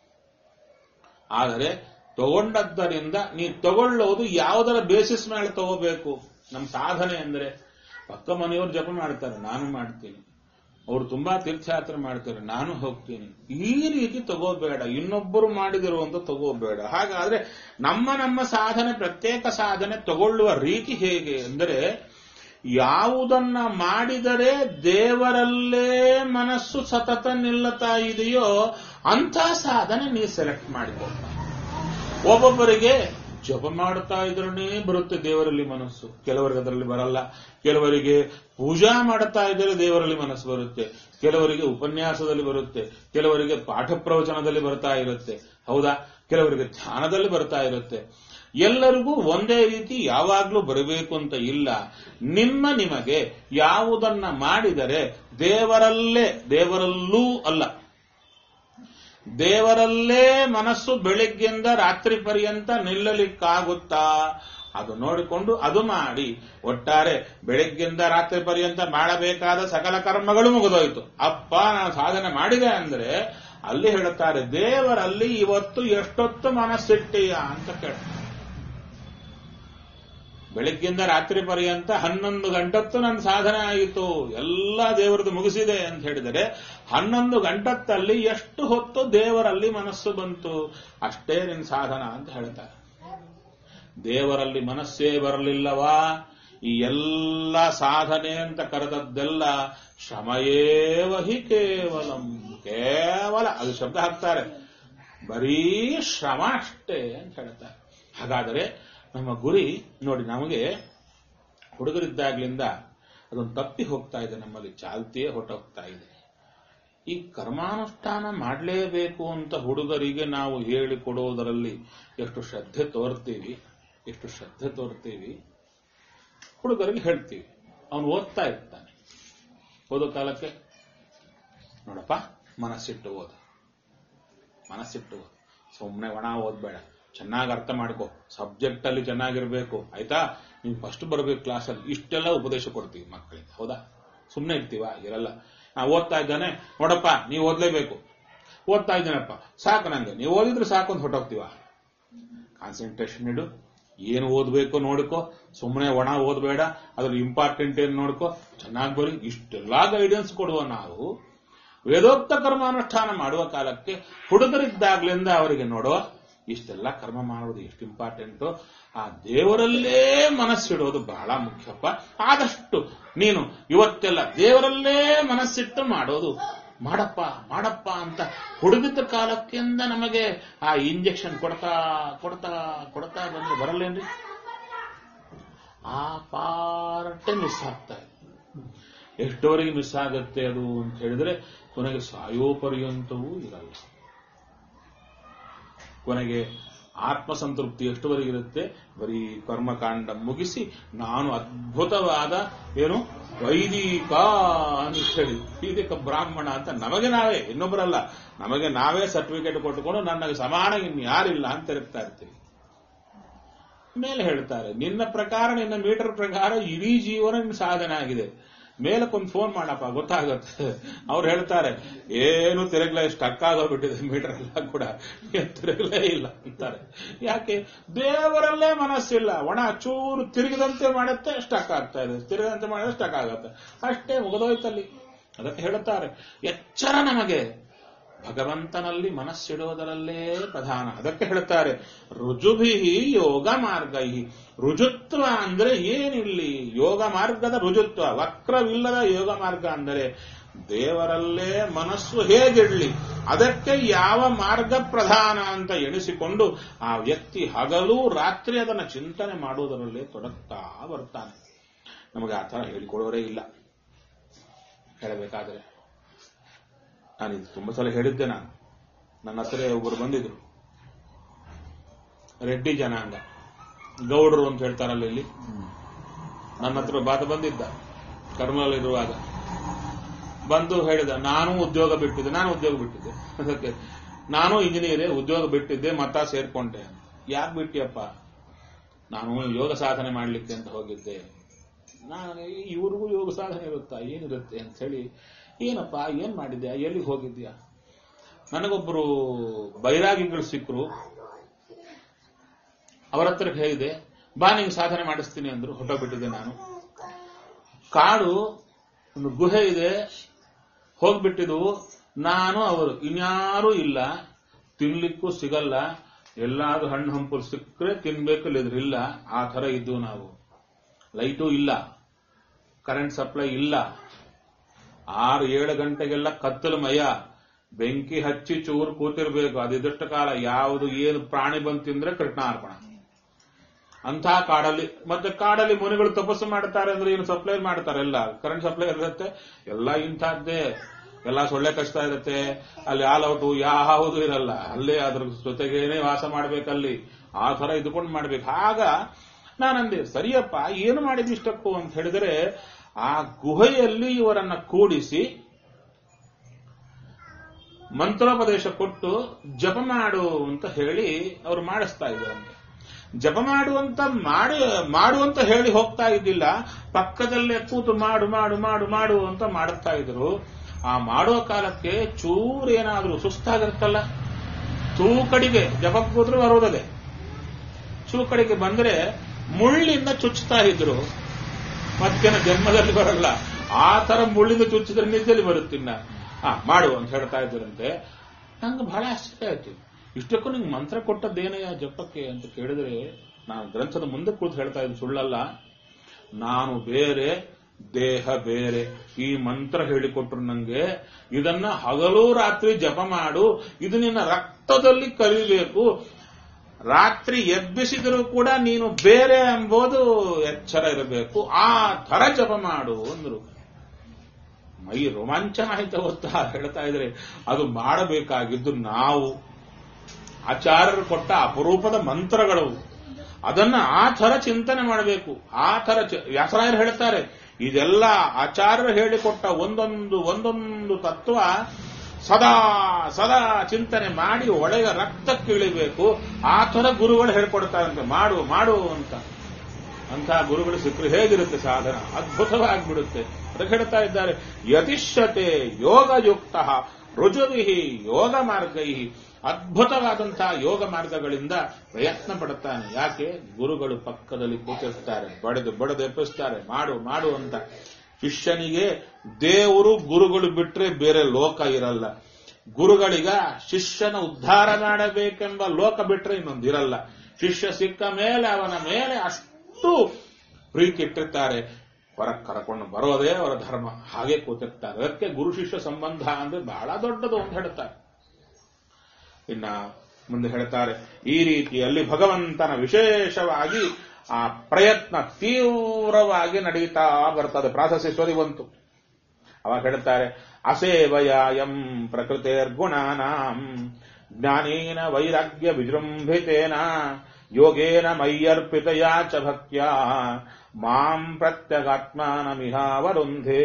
ಆದರೆ ತಗೊಂಡದ್ದರಿಂದ ನೀನು ತಗೊಳ್ಳೋದು ಯಾವುದರ ಬೇಸಿಸ್ ಮೇಲೆ ತಗೋಬೇಕು ನಮ್ಮ ಸಾಧನೆ ಅಂದ್ರೆ ಪಕ್ಕ ಮನೆಯವರು ಜಪ ಮಾಡ್ತಾರೆ ನಾನು ಮಾಡ್ತೀನಿ ಅವರು ತುಂಬಾ ತೀರ್ಥಯಾತ್ರೆ ಮಾಡ್ತಾರೆ ನಾನು ಹೋಗ್ತೀನಿ ಈ ರೀತಿ ತಗೋಬೇಡ ಇನ್ನೊಬ್ಬರು ಮಾಡಿದಿರುವಂತ ತಗೋಬೇಡ ಹಾಗಾದ್ರೆ ನಮ್ಮ ನಮ್ಮ ಸಾಧನೆ ಪ್ರತ್ಯೇಕ ಸಾಧನೆ ತಗೊಳ್ಳುವ ರೀತಿ ಹೇಗೆ ಅಂದರೆ ಯಾವುದನ್ನ ಮಾಡಿದರೆ ದೇವರಲ್ಲೇ ಮನಸ್ಸು ಸತತ ನಿಲ್ಲತಾ ಇದೆಯೋ ಅಂಥ ಸಾಧನೆ ನೀವು ಸೆಲೆಕ್ಟ್ ಮಾಡಿಕೊ ಒಬ್ಬೊಬ್ಬರಿಗೆ ಜಪ ಮಾಡ್ತಾ ಇದ್ರೇ ಬರುತ್ತೆ ದೇವರಲ್ಲಿ ಮನಸ್ಸು ಕೆಲವರಿಗೆ ಅದರಲ್ಲಿ ಬರಲ್ಲ ಕೆಲವರಿಗೆ ಪೂಜಾ ಮಾಡ್ತಾ ಇದ್ದರೆ ದೇವರಲ್ಲಿ ಮನಸ್ಸು ಬರುತ್ತೆ ಕೆಲವರಿಗೆ ಉಪನ್ಯಾಸದಲ್ಲಿ ಬರುತ್ತೆ ಕೆಲವರಿಗೆ ಪಾಠ ಪ್ರವಚನದಲ್ಲಿ ಬರ್ತಾ ಇರುತ್ತೆ ಹೌದಾ ಕೆಲವರಿಗೆ ಧ್ಯಾನದಲ್ಲಿ ಬರ್ತಾ ಇರುತ್ತೆ ಎಲ್ಲರಿಗೂ ಒಂದೇ ರೀತಿ ಯಾವಾಗ್ಲೂ ಬರಬೇಕು ಅಂತ ಇಲ್ಲ ನಿಮ್ಮ ನಿಮಗೆ ಯಾವುದನ್ನ ಮಾಡಿದರೆ ದೇವರಲ್ಲೇ ದೇವರಲ್ಲೂ ಅಲ್ಲ ದೇವರಲ್ಲೇ ಮನಸ್ಸು ಬೆಳಿಗ್ಗೆಯಿಂದ ರಾತ್ರಿ ಪರ್ಯಂತ ನಿಲ್ಲಲಿಕ್ಕಾಗುತ್ತಾ ಅದು ನೋಡಿಕೊಂಡು ಅದು ಮಾಡಿ ಒಟ್ಟಾರೆ ಬೆಳಿಗ್ಗೆಯಿಂದ ರಾತ್ರಿ ಪರ್ಯಂತ ಮಾಡಬೇಕಾದ ಸಕಲ ಕರ್ಮಗಳು ಮುಗಿದೋಯ್ತು ಅಪ್ಪ ನಾನು ಸಾಧನೆ ಮಾಡಿದೆ ಅಂದ್ರೆ ಅಲ್ಲಿ ಹೇಳುತ್ತಾರೆ ದೇವರಲ್ಲಿ ಇವತ್ತು ಎಷ್ಟೊತ್ತು ಮನಸ್ಸಿಟ್ಟೀಯ ಅಂತ ಕೇಳ ಬೆಳಿಗ್ಗೆಯಿಂದ ರಾತ್ರಿ ಪರ್ಯಂತ ಹನ್ನೊಂದು ಗಂಟತ್ತು ನನ್ನ ಸಾಧನೆ ಆಯಿತು ಎಲ್ಲ ದೇವರದ್ದು ಮುಗಿಸಿದೆ ಅಂತ ಹೇಳಿದರೆ ಹನ್ನೊಂದು ಗಂಟತ್ತಲ್ಲಿ ಎಷ್ಟು ಹೊತ್ತು ದೇವರಲ್ಲಿ ಮನಸ್ಸು ಬಂತು ಅಷ್ಟೇ ನಿನ್ನ ಸಾಧನ ಅಂತ ಹೇಳ್ತಾರೆ ದೇವರಲ್ಲಿ ಮನಸ್ಸೇ ಬರಲಿಲ್ಲವಾ ಈ ಎಲ್ಲ ಸಾಧನೆ ಅಂತ ಕರೆದದ್ದೆಲ್ಲ ಶ್ರಮಯೇವ ಹಿ ಕೇವಲಂ ಕೇವಲ ಅದು ಶಬ್ದ ಹಾಕ್ತಾರೆ ಬರೀ ಶ್ರಮ ಅಷ್ಟೇ ಅಂತ ಹೇಳ್ತಾರೆ ಹಾಗಾದರೆ ನಮ್ಮ ಗುರಿ ನೋಡಿ ನಮಗೆ ಹುಡುಗರಿದ್ದಾಗ್ಲಿಂದ ಅದೊಂದು ತಪ್ಪಿ ಹೋಗ್ತಾ ಇದೆ ನಮ್ಮಲ್ಲಿ ಚಾಲ್ತಿಯೇ ಹೊಟ್ಟೋಗ್ತಾ ಇದೆ ಈ ಕರ್ಮಾನುಷ್ಠಾನ ಮಾಡಲೇಬೇಕು ಅಂತ ಹುಡುಗರಿಗೆ ನಾವು ಹೇಳಿಕೊಡೋದರಲ್ಲಿ ಎಷ್ಟು ಶ್ರದ್ಧೆ ತೋರ್ತೀವಿ ಎಷ್ಟು ಶ್ರದ್ಧೆ ತೋರ್ತೀವಿ ಹುಡುಗರಿಗೆ ಹೇಳ್ತೀವಿ ಅವನು ಓದ್ತಾ ಇರ್ತಾನೆ ಓದೋ ಕಾಲಕ್ಕೆ ನೋಡಪ್ಪ ಮನಸ್ಸಿಟ್ಟು ಓದು ಮನಸ್ಸಿಟ್ಟು ಓದು ಸುಮ್ಮನೆ ಒಣ ಓದ್ಬೇಡ ಚೆನ್ನಾಗಿ ಅರ್ಥ ಮಾಡ್ಕೋ ಸಬ್ಜೆಕ್ಟ್ ಅಲ್ಲಿ ಚೆನ್ನಾಗಿರ್ಬೇಕು ಆಯ್ತಾ ನೀವು ಫಸ್ಟ್ ಬರಬೇಕು ಕ್ಲಾಸಲ್ಲಿ ಇಷ್ಟೆಲ್ಲ ಉಪದೇಶ ಕೊಡ್ತೀವಿ ಮಕ್ಕಳಿಗೆ ಹೌದಾ ಸುಮ್ಮನೆ ಇರ್ತೀವ ಇರಲ್ಲ ನಾ ಓದ್ತಾ ಇದ್ದಾನೆ ನೋಡಪ್ಪ ನೀವು ಓದ್ಲೇಬೇಕು ಓದ್ತಾ ಇದ್ದೇನಪ್ಪ ಸಾಕು ನಂಗೆ ನೀವು ಓದಿದ್ರೆ ಸಾಕು ಅಂತ ಹೊಟ್ಟೋಗ್ತೀವ ಕಾನ್ಸಂಟ್ರೇಷನ್ ಇಡು ಏನು ಓದ್ಬೇಕು ನೋಡ್ಕೋ ಸುಮ್ಮನೆ ಒಣ ಓದಬೇಡ ಅದ್ರ ಇಂಪಾರ್ಟೆಂಟ್ ಏನು ನೋಡ್ಕೋ ಚೆನ್ನಾಗಿ ಬರೀ ಇಷ್ಟೆಲ್ಲ ಗೈಡೆನ್ಸ್ ಕೊಡುವ ನಾವು ವೇದೋಕ್ತ ಕರ್ಮಾನುಷ್ಠಾನ ಮಾಡುವ ಕಾಲಕ್ಕೆ ಹುಡುಗರಿದ್ದಾಗ್ಲಿಂದ ಅವರಿಗೆ ನೋಡುವ ಇಷ್ಟೆಲ್ಲ ಕರ್ಮ ಮಾಡೋದು ಎಷ್ಟು ಇಂಪಾರ್ಟೆಂಟು ಆ ದೇವರಲ್ಲೇ ಮನಸ್ಸಿಡೋದು ಬಹಳ ಮುಖ್ಯಪ್ಪ ಆದಷ್ಟು ನೀನು ಇವತ್ತೆಲ್ಲ ದೇವರಲ್ಲೇ ಮನಸ್ಸಿಟ್ಟು ಮಾಡೋದು ಮಾಡಪ್ಪ ಮಾಡಪ್ಪ ಅಂತ ಹುಡುಗಿದ್ದ ಕಾಲಕ್ಕಿಂದ ನಮಗೆ ಆ ಇಂಜೆಕ್ಷನ್ ಕೊಡ್ತಾ ಕೊಡ್ತಾ ಕೊಡ್ತಾ ಬಂದ್ರೆ ಬರಲ್ಲೇನ್ರಿ ಆ ಪಾರ್ಟೇ ಮಿಸ್ ಆಗ್ತಾ ಇದೆ ಎಷ್ಟವರೆಗೆ ಮಿಸ್ ಆಗತ್ತೆ ಅದು ಅಂತ ಹೇಳಿದ್ರೆ ಕೊನೆಗೆ ಸಾಯೋ ಪರ್ಯಂತವೂ ಇರಲ್ಲ ಕೊನೆಗೆ ಆತ್ಮಸಂತೃಪ್ತಿ ಎಷ್ಟುವರೆಗಿರುತ್ತೆ ಬರೀ ಕರ್ಮಕಾಂಡ ಮುಗಿಸಿ ನಾನು ಅದ್ಭುತವಾದ ಏನು ವೈದಿಕ ಅಂತ ಹೇಳಿ ವೈದಿಕ ಬ್ರಾಹ್ಮಣ ಅಂತ ನಮಗೆ ನಾವೇ ಇನ್ನೊಬ್ಬರಲ್ಲ ನಮಗೆ ನಾವೇ ಸರ್ಟಿಫಿಕೇಟ್ ಕೊಟ್ಟುಕೊಂಡು ನನಗೆ ಸಮಾನ ಇನ್ನು ಯಾರಿಲ್ಲ ಅಂತ ಇರ್ತಾ ಇರ್ತೀವಿ ಮೇಲೆ ಹೇಳ್ತಾರೆ ನಿನ್ನ ಪ್ರಕಾರ ನಿನ್ನ ಮೀಟರ್ ಪ್ರಕಾರ ಇಡೀ ಜೀವನ ನಿನ್ನ ಸಾಧನೆ ಆಗಿದೆ ಮೇಲಕ್ಕೊಂದು ಫೋನ್ ಮಾಡಪ್ಪ ಗೊತ್ತಾಗುತ್ತೆ ಅವ್ರು ಹೇಳ್ತಾರೆ ಏನು ತಿರುಗಲೇ ಸ್ಟಕ್ ಆಗೋಗ್ಬಿಟ್ಟಿದೆ ಮೀಟರ್ ಎಲ್ಲ ಕೂಡ ತಿರುಗಲೇ ಇಲ್ಲ ಅಂತಾರೆ ಯಾಕೆ ದೇವರಲ್ಲೇ ಮನಸ್ಸಿಲ್ಲ ಒಣ ಚೂರು ತಿರುಗಿದಂತೆ ಮಾಡುತ್ತೆ ಸ್ಟಕ್ ಆಗ್ತಾ ಇದೆ ತಿರುಗದಂತೆ ಮಾಡಿದ್ರೆ ಸ್ಟಕ್ ಆಗುತ್ತೆ ಅಷ್ಟೇ ಮುಗಿದೋಯ್ತಲ್ಲಿ ಅದಕ್ಕೆ ಹೇಳುತ್ತಾರೆ ಎಚ್ಚರ ನಮಗೆ ಭಗವಂತನಲ್ಲಿ ಮನಸ್ಸಿಡುವುದರಲ್ಲೇ ಪ್ರಧಾನ ಅದಕ್ಕೆ ಹೇಳ್ತಾರೆ ರುಜುಭಿ ಯೋಗ ಮಾರ್ಗೈ ರುಜುತ್ವ ಅಂದ್ರೆ ಏನಿಲ್ಲಿ ಯೋಗ ಮಾರ್ಗದ ರುಜುತ್ವ ವಕ್ರವಿಲ್ಲದ ಯೋಗ ಮಾರ್ಗ ಅಂದರೆ ದೇವರಲ್ಲೇ ಮನಸ್ಸು ಹೇಗಿಡ್ಲಿ ಅದಕ್ಕೆ ಯಾವ ಮಾರ್ಗ ಪ್ರಧಾನ ಅಂತ ಎಣಿಸಿಕೊಂಡು ಆ ವ್ಯಕ್ತಿ ಹಗಲು ರಾತ್ರಿ ಅದನ್ನು ಚಿಂತನೆ ಮಾಡುವುದರಲ್ಲೇ ತೊಡಗ್ತಾ ಬರ್ತಾನೆ ನಮಗೆ ಆ ಥರ ಹೇಳಿಕೊಡೋರೇ ಇಲ್ಲ ಹೇಳಬೇಕಾದ್ರೆ ನಾನು ಇದು ತುಂಬ ಸಲ ಹೇಳಿದ್ದೆ ನಾನು ನನ್ನ ಹತ್ರ ಒಬ್ಬರು ಬಂದಿದ್ರು ರೆಡ್ಡಿ ಜನಾಂಗ ಗೌಡರು ಅಂತ ಹೇಳ್ತಾರಲ್ಲ ಇಲ್ಲಿ ನನ್ನ ಹತ್ರ ಬಾತ ಬಂದಿದ್ದ ಕರ್ಮದಲ್ಲಿರುವಾಗ ಬಂದು ಹೇಳಿದ ನಾನು ಉದ್ಯೋಗ ಬಿಟ್ಟಿದ್ದೆ ನಾನು ಉದ್ಯೋಗ ಬಿಟ್ಟಿದ್ದೆ ಅದಕ್ಕೆ ನಾನು ಇಂಜಿನಿಯರೇ ಉದ್ಯೋಗ ಬಿಟ್ಟಿದ್ದೆ ಮತ್ತ ಸೇರ್ಕೊಂಡೆ ಯಾಕೆ ಬಿಟ್ಟಿಯಪ್ಪ ನಾನು ಯೋಗ ಸಾಧನೆ ಮಾಡ್ಲಿಕ್ಕೆ ಅಂತ ಹೋಗಿದ್ದೆ ನಾನು ಇವ್ರಿಗೂ ಯೋಗ ಸಾಧನೆ ಇರುತ್ತಾ ಏನಿರುತ್ತೆ ಅಂತ ಹೇಳಿ ಏನಪ್ಪ ಏನ್ ಮಾಡಿದ್ಯಾ ಎಲ್ಲಿಗೆ ಹೋಗಿದ್ಯಾ ನನಗೊಬ್ಬರು ಬೈರಾಗಿಗಳು ಸಿಕ್ಕರು ಅವರ ಹತ್ರ ಹೇಳಿದೆ ಬಾ ನಿಂಗೆ ಸಾಧನೆ ಮಾಡಿಸ್ತೀನಿ ಅಂದ್ರು ಹೊಟ್ಟೋಗ್ಬಿಟ್ಟಿದ್ದೆ ನಾನು ಕಾಡು ಒಂದು ಗುಹೆ ಇದೆ ಹೋಗ್ಬಿಟ್ಟಿದ್ವು ನಾನು ಅವರು ಇನ್ಯಾರೂ ಇಲ್ಲ ತಿನ್ಲಿಕ್ಕೂ ಸಿಗಲ್ಲ ಎಲ್ಲಾದ್ರೂ ಹಣ್ಣು ಹಂಪಲು ಸಿಕ್ಕರೆ ತಿನ್ಬೇಕು ಇಲ್ಲದ್ರೆ ಇಲ್ಲ ಆ ತರ ಇದ್ದು ನಾವು ಲೈಟು ಇಲ್ಲ ಕರೆಂಟ್ ಸಪ್ಲೈ ಇಲ್ಲ ಆರು ಏಳು ಗಂಟೆಗೆಲ್ಲ ಕತ್ತಲು ಮಯ ಬೆಂಕಿ ಹಚ್ಚಿ ಚೂರು ಕೂತಿರ್ಬೇಕು ಅದಿದಷ್ಟು ಕಾಲ ಯಾವುದು ಏನು ಪ್ರಾಣಿ ಬಂದು ತಿಂದ್ರೆ ಕೃಷ್ಣಾರ್ಪಣ ಅಂಥ ಕಾಡಲ್ಲಿ ಮತ್ತೆ ಕಾಡಲ್ಲಿ ಮುನಿಗಳು ತಪಸ್ಸು ಮಾಡ್ತಾರೆ ಅಂದ್ರೆ ಏನು ಸಪ್ಲೈ ಮಾಡ್ತಾರೆ ಎಲ್ಲ ಕರೆಂಟ್ ಸಪ್ಲೈ ಇರುತ್ತೆ ಎಲ್ಲ ಇಂಥದ್ದೇ ಎಲ್ಲ ಸೊಳ್ಳೆ ಕಷ್ಟ ಇರುತ್ತೆ ಅಲ್ಲಿ ಆಲ್ ಔಟು ಯಾವುದು ಇರಲ್ಲ ಅಲ್ಲೇ ಅದ್ರ ಜೊತೆಗೇನೆ ವಾಸ ಮಾಡ್ಬೇಕಲ್ಲಿ ಆ ತರ ಇದ್ಕೊಂಡು ಮಾಡ್ಬೇಕು ಆಗ ನಾನಂದೆ ಸರಿಯಪ್ಪ ಏನು ಮಾಡಿದ್ ಇಷ್ಟಕ್ಕೂ ಅಂತ ಹೇಳಿದರೆ ಆ ಗುಹೆಯಲ್ಲಿ ಇವರನ್ನ ಕೂಡಿಸಿ ಮಂತ್ರೋಪದೇಶ ಕೊಟ್ಟು ಜಪ ಮಾಡು ಅಂತ ಹೇಳಿ ಅವರು ಮಾಡಿಸ್ತಾ ಇದ್ದಾರಂತೆ ಜಪ ಮಾಡುವಂತ ಮಾಡಿ ಮಾಡುವಂತ ಹೇಳಿ ಹೋಗ್ತಾ ಇದ್ದಿಲ್ಲ ಪಕ್ಕದಲ್ಲೇ ಕೂತು ಮಾಡು ಮಾಡು ಮಾಡು ಮಾಡು ಅಂತ ಮಾಡುತ್ತಾ ಇದ್ರು ಆ ಮಾಡುವ ಕಾಲಕ್ಕೆ ಚೂರು ಏನಾದ್ರೂ ಸುಸ್ತಾಗಿರುತ್ತಲ್ಲ ತೂಕಡಿಗೆ ಜಪಕ್ಕೆ ಕೂತ್ರು ಬರೋದದೆ ಚೂಕಡಿಗೆ ಬಂದ್ರೆ ಮುಳ್ಳಿಂದ ಚುಚ್ಚುತ್ತಾ ಇದ್ರು ಮತ್ತೇನ ಜನ್ಮದಲ್ಲಿ ಬರಲ್ಲ ಆ ತರ ಮುಳ್ಳಿಂದ ಚುಚ್ಚಿದ್ರೆ ನಿಜದಲ್ಲಿ ಬರುತ್ತಿನ್ನ ಆ ಮಾಡು ಅಂತ ಹೇಳ್ತಾ ಇದ್ರಂತೆ ನಂಗೆ ಬಹಳ ಆಶ್ಚರ್ಯ ಆಯ್ತು ಇಷ್ಟಕ್ಕೂ ನಿಂಗೆ ಮಂತ್ರ ಕೊಟ್ಟದ್ದೇನೆಯ ಜಪಕ್ಕೆ ಅಂತ ಕೇಳಿದ್ರೆ ನಾನು ಗ್ರಂಥದ ಮುಂದೆ ಕೂತು ಹೇಳ್ತಾ ಇದ್ದೀನಿ ಸುಳ್ಳಲ್ಲ ನಾನು ಬೇರೆ ದೇಹ ಬೇರೆ ಈ ಮಂತ್ರ ಹೇಳಿಕೊಟ್ರು ನಂಗೆ ಇದನ್ನ ಹಗಲು ರಾತ್ರಿ ಜಪ ಮಾಡು ಇದು ನಿನ್ನ ರಕ್ತದಲ್ಲಿ ಕಲಿಬೇಕು ರಾತ್ರಿ ಎಬ್ಬಿಸಿದರೂ ಕೂಡ ನೀನು ಬೇರೆ ಎಂಬುದು ಎಚ್ಚರ ಇರಬೇಕು ಆ ತರ ಜಪ ಮಾಡು ಅಂದ್ರು ಮೈ ರೋಮಾಂಚನ ಆಯ್ತಾ ಗೊತ್ತಾ ಹೇಳ್ತಾ ಇದ್ರೆ ಅದು ಮಾಡಬೇಕಾಗಿದ್ದು ನಾವು ಆಚಾರ್ಯರು ಕೊಟ್ಟ ಅಪರೂಪದ ಮಂತ್ರಗಳು ಅದನ್ನ ಆ ಥರ ಚಿಂತನೆ ಮಾಡಬೇಕು ಆ ಥರ ಚ- ವ್ಯಾಸರಾಯರು ಹೇಳ್ತಾರೆ ಇದೆಲ್ಲ ಆಚಾರ್ಯರು ಹೇಳಿಕೊಟ್ಟ ಒಂದೊಂದು ಒಂದೊಂದು ತತ್ವ ಸದಾ ಸದಾ ಚಿಂತನೆ ಮಾಡಿ ಒಳಗೆ ರಕ್ತಕ್ಕೆ ಇಳಿಬೇಕು ಆ ಥರ ಗುರುಗಳು ಹೇಳ್ಕೊಡ್ತಾರಂತೆ ಮಾಡು ಮಾಡು ಅಂತ ಅಂತ ಗುರುಗಳು ಸಿಕ್ಕರು ಹೇಗಿರುತ್ತೆ ಸಾಧನ ಅದ್ಭುತವಾಗಿಬಿಡುತ್ತೆ ಅದಕ್ಕೆ ಹೇಳ್ತಾ ಇದ್ದಾರೆ ಯತಿಷ್ಯತೆ ಯೋಗಯುಕ್ತ ರುಜುವಿಹಿ ಯೋಗ ಮಾರ್ಗೈ ಅದ್ಭುತವಾದಂತಹ ಯೋಗ ಮಾರ್ಗಗಳಿಂದ ಪ್ರಯತ್ನ ಪಡುತ್ತಾನೆ ಯಾಕೆ ಗುರುಗಳು ಪಕ್ಕದಲ್ಲಿ ಕೂತಿರ್ತಾರೆ ಬಡಿದು ಬಡಿದು ಎಪ್ಪಿಸ್ತಾರೆ ಮಾಡು ಮಾಡು ಅಂತ ಶಿಷ್ಯನಿಗೆ ದೇವರು ಗುರುಗಳು ಬಿಟ್ರೆ ಬೇರೆ ಲೋಕ ಇರಲ್ಲ ಗುರುಗಳಿಗ ಶಿಷ್ಯನ ಉದ್ಧಾರ ಮಾಡಬೇಕೆಂಬ ಲೋಕ ಬಿಟ್ರೆ ಇನ್ನೊಂದಿರಲ್ಲ ಶಿಷ್ಯ ಸಿಕ್ಕ ಮೇಲೆ ಅವನ ಮೇಲೆ ಅಷ್ಟು ಪ್ರೀತಿ ಇಟ್ಟಿರ್ತಾರೆ ಹೊರಗೆ ಕರ್ಕೊಂಡು ಬರೋದೇ ಅವರ ಧರ್ಮ ಹಾಗೆ ಕೂತಿರ್ತಾರೆ ಅದಕ್ಕೆ ಗುರು ಶಿಷ್ಯ ಸಂಬಂಧ ಅಂದ್ರೆ ಬಹಳ ದೊಡ್ಡದು ಅಂತ ಹೇಳ್ತಾರೆ ಇನ್ನ ಮುಂದೆ ಹೇಳ್ತಾರೆ ಈ ರೀತಿಯಲ್ಲಿ ಭಗವಂತನ ವಿಶೇಷವಾಗಿ ಆ ಪ್ರಯತ್ನ ತೀವ್ರವಾಗಿ ನಡೀತಾ ಬರ್ತದೆ ಪ್ರಾಸಸ್ಸಿಸ್ವರಿ ಬಂತು ಅವಾಗ ಹೇಳ್ತಾರೆ ಅಸೇವಯಾಯಂ ಪ್ರಕೃತಿರ್ಗುಣಾನಾಂ ಜ್ಞಾನೇನ ವೈರಾಗ್ಯ ವಿಜೃಂಭಿತೇನ ಯೋಗೇನ ಮಯ್ಯರ್ಪಿತಯ ಚ ಭಕ್ತ್ಯ ಮಾಂ ಪ್ರತ್ಯಗಾತ್ಮಾನಮಿಹಾವರುಂಧೇ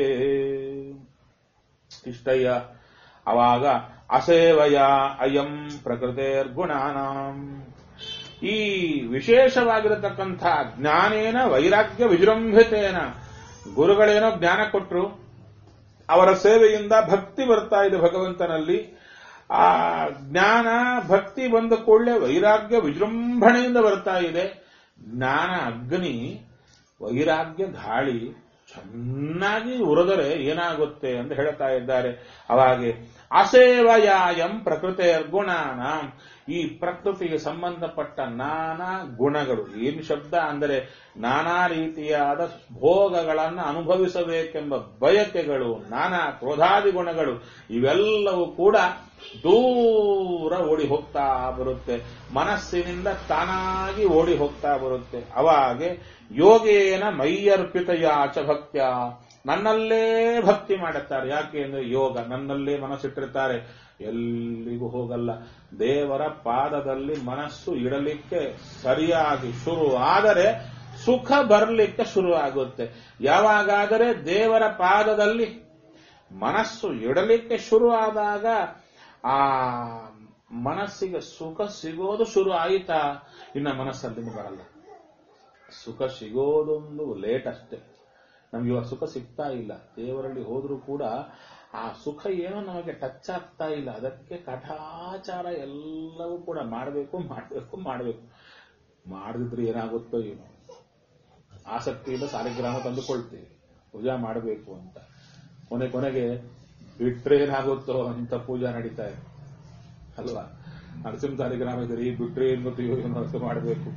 ಇಷ್ಟಯ್ಯ ಅವಾಗ ಅಸೇವಯ ಅಯಂ ಪ್ರಕೃತಿರ್ಗುಣಾನಾಂ ಈ ವಿಶೇಷವಾಗಿರತಕ್ಕಂಥ ಜ್ಞಾನೇನ ವೈರಾಗ್ಯ ವಿಜೃಂಭಿತೇನ ಗುರುಗಳೇನೋ ಜ್ಞಾನ ಕೊಟ್ಟರು ಅವರ ಸೇವೆಯಿಂದ ಭಕ್ತಿ ಬರ್ತಾ ಇದೆ ಭಗವಂತನಲ್ಲಿ ಆ ಜ್ಞಾನ ಭಕ್ತಿ ಬಂದ ಕೂಡಲೇ ವೈರಾಗ್ಯ ವಿಜೃಂಭಣೆಯಿಂದ ಬರ್ತಾ ಇದೆ ಜ್ಞಾನ ಅಗ್ನಿ ವೈರಾಗ್ಯ ಗಾಳಿ ಚೆನ್ನಾಗಿ ಉರಿದರೆ ಏನಾಗುತ್ತೆ ಅಂತ ಹೇಳ್ತಾ ಇದ್ದಾರೆ ಅವಾಗೆ ಅಸೇವಯಾಯಂ ಪ್ರಕೃತಿಯ ಗುಣಾನ ಈ ಪ್ರಕೃತಿಗೆ ಸಂಬಂಧಪಟ್ಟ ನಾನಾ ಗುಣಗಳು ಏನು ಶಬ್ದ ಅಂದರೆ ನಾನಾ ರೀತಿಯಾದ ಭೋಗಗಳನ್ನು ಅನುಭವಿಸಬೇಕೆಂಬ ಬಯಕೆಗಳು ನಾನಾ ಕ್ರೋಧಾದಿ ಗುಣಗಳು ಇವೆಲ್ಲವೂ ಕೂಡ ದೂರ ಓಡಿ ಹೋಗ್ತಾ ಬರುತ್ತೆ ಮನಸ್ಸಿನಿಂದ ತಾನಾಗಿ ಓಡಿ ಹೋಗ್ತಾ ಬರುತ್ತೆ ಅವಾಗೆ ಯೋಗೇನ ಮೈಯರ್ಪಿತಯಾಚ ಭಕ್ತ್ಯ ನನ್ನಲ್ಲೇ ಭಕ್ತಿ ಮಾಡುತ್ತಾರೆ ಯಾಕೆ ಅಂದ್ರೆ ಯೋಗ ನನ್ನಲ್ಲೇ ಮನಸ್ಸಿಟ್ಟಿರ್ತಾರೆ ಎಲ್ಲಿಗೂ ಹೋಗಲ್ಲ ದೇವರ ಪಾದದಲ್ಲಿ ಮನಸ್ಸು ಇಡಲಿಕ್ಕೆ ಸರಿಯಾಗಿ ಶುರು ಆದರೆ ಸುಖ ಬರಲಿಕ್ಕೆ ಶುರು ಆಗುತ್ತೆ ಯಾವಾಗಾದರೆ ದೇವರ ಪಾದದಲ್ಲಿ ಮನಸ್ಸು ಇಡಲಿಕ್ಕೆ ಶುರು ಆದಾಗ ಆ ಮನಸ್ಸಿಗೆ ಸುಖ ಸಿಗೋದು ಶುರು ಆಯಿತಾ ಇನ್ನ ಮನಸ್ಸಲ್ಲಿಂದ ಬರಲ್ಲ ಸುಖ ಸಿಗೋದೊಂದು ಲೇಟ್ ಅಷ್ಟೇ ನಮ್ಗೆ ಇವಾಗ ಸುಖ ಸಿಗ್ತಾ ಇಲ್ಲ ದೇವರಲ್ಲಿ ಹೋದ್ರೂ ಕೂಡ ಆ ಸುಖ ಏನೋ ನಮಗೆ ಟಚ್ ಆಗ್ತಾ ಇಲ್ಲ ಅದಕ್ಕೆ ಕಠಾಚಾರ ಎಲ್ಲವೂ ಕೂಡ ಮಾಡಬೇಕು ಮಾಡಬೇಕು ಮಾಡಬೇಕು ಮಾಡದಿದ್ರೆ ಏನಾಗುತ್ತೋ ಏನೋ ಆಸಕ್ತಿಯಿಂದ ಸಾಲಿಗ್ರಾಮ ತಂದುಕೊಳ್ತೀವಿ ಪೂಜಾ ಮಾಡಬೇಕು ಅಂತ ಕೊನೆ ಕೊನೆಗೆ ಬಿಟ್ರೆ ಏನಾಗುತ್ತೋ ಅಂತ ಪೂಜಾ ನಡೀತಾ ಇದೆ ಅಲ್ವಾ ನರಸಿಂಹ ಸಾಲಿಗ್ರಾಮ ಇದ್ರಿ ಬಿಟ್ರೆ ಏನ್ ಗೊತ್ತಿಯೋ ಏನೋ ಅರ್ಥ ಮಾಡಬೇಕು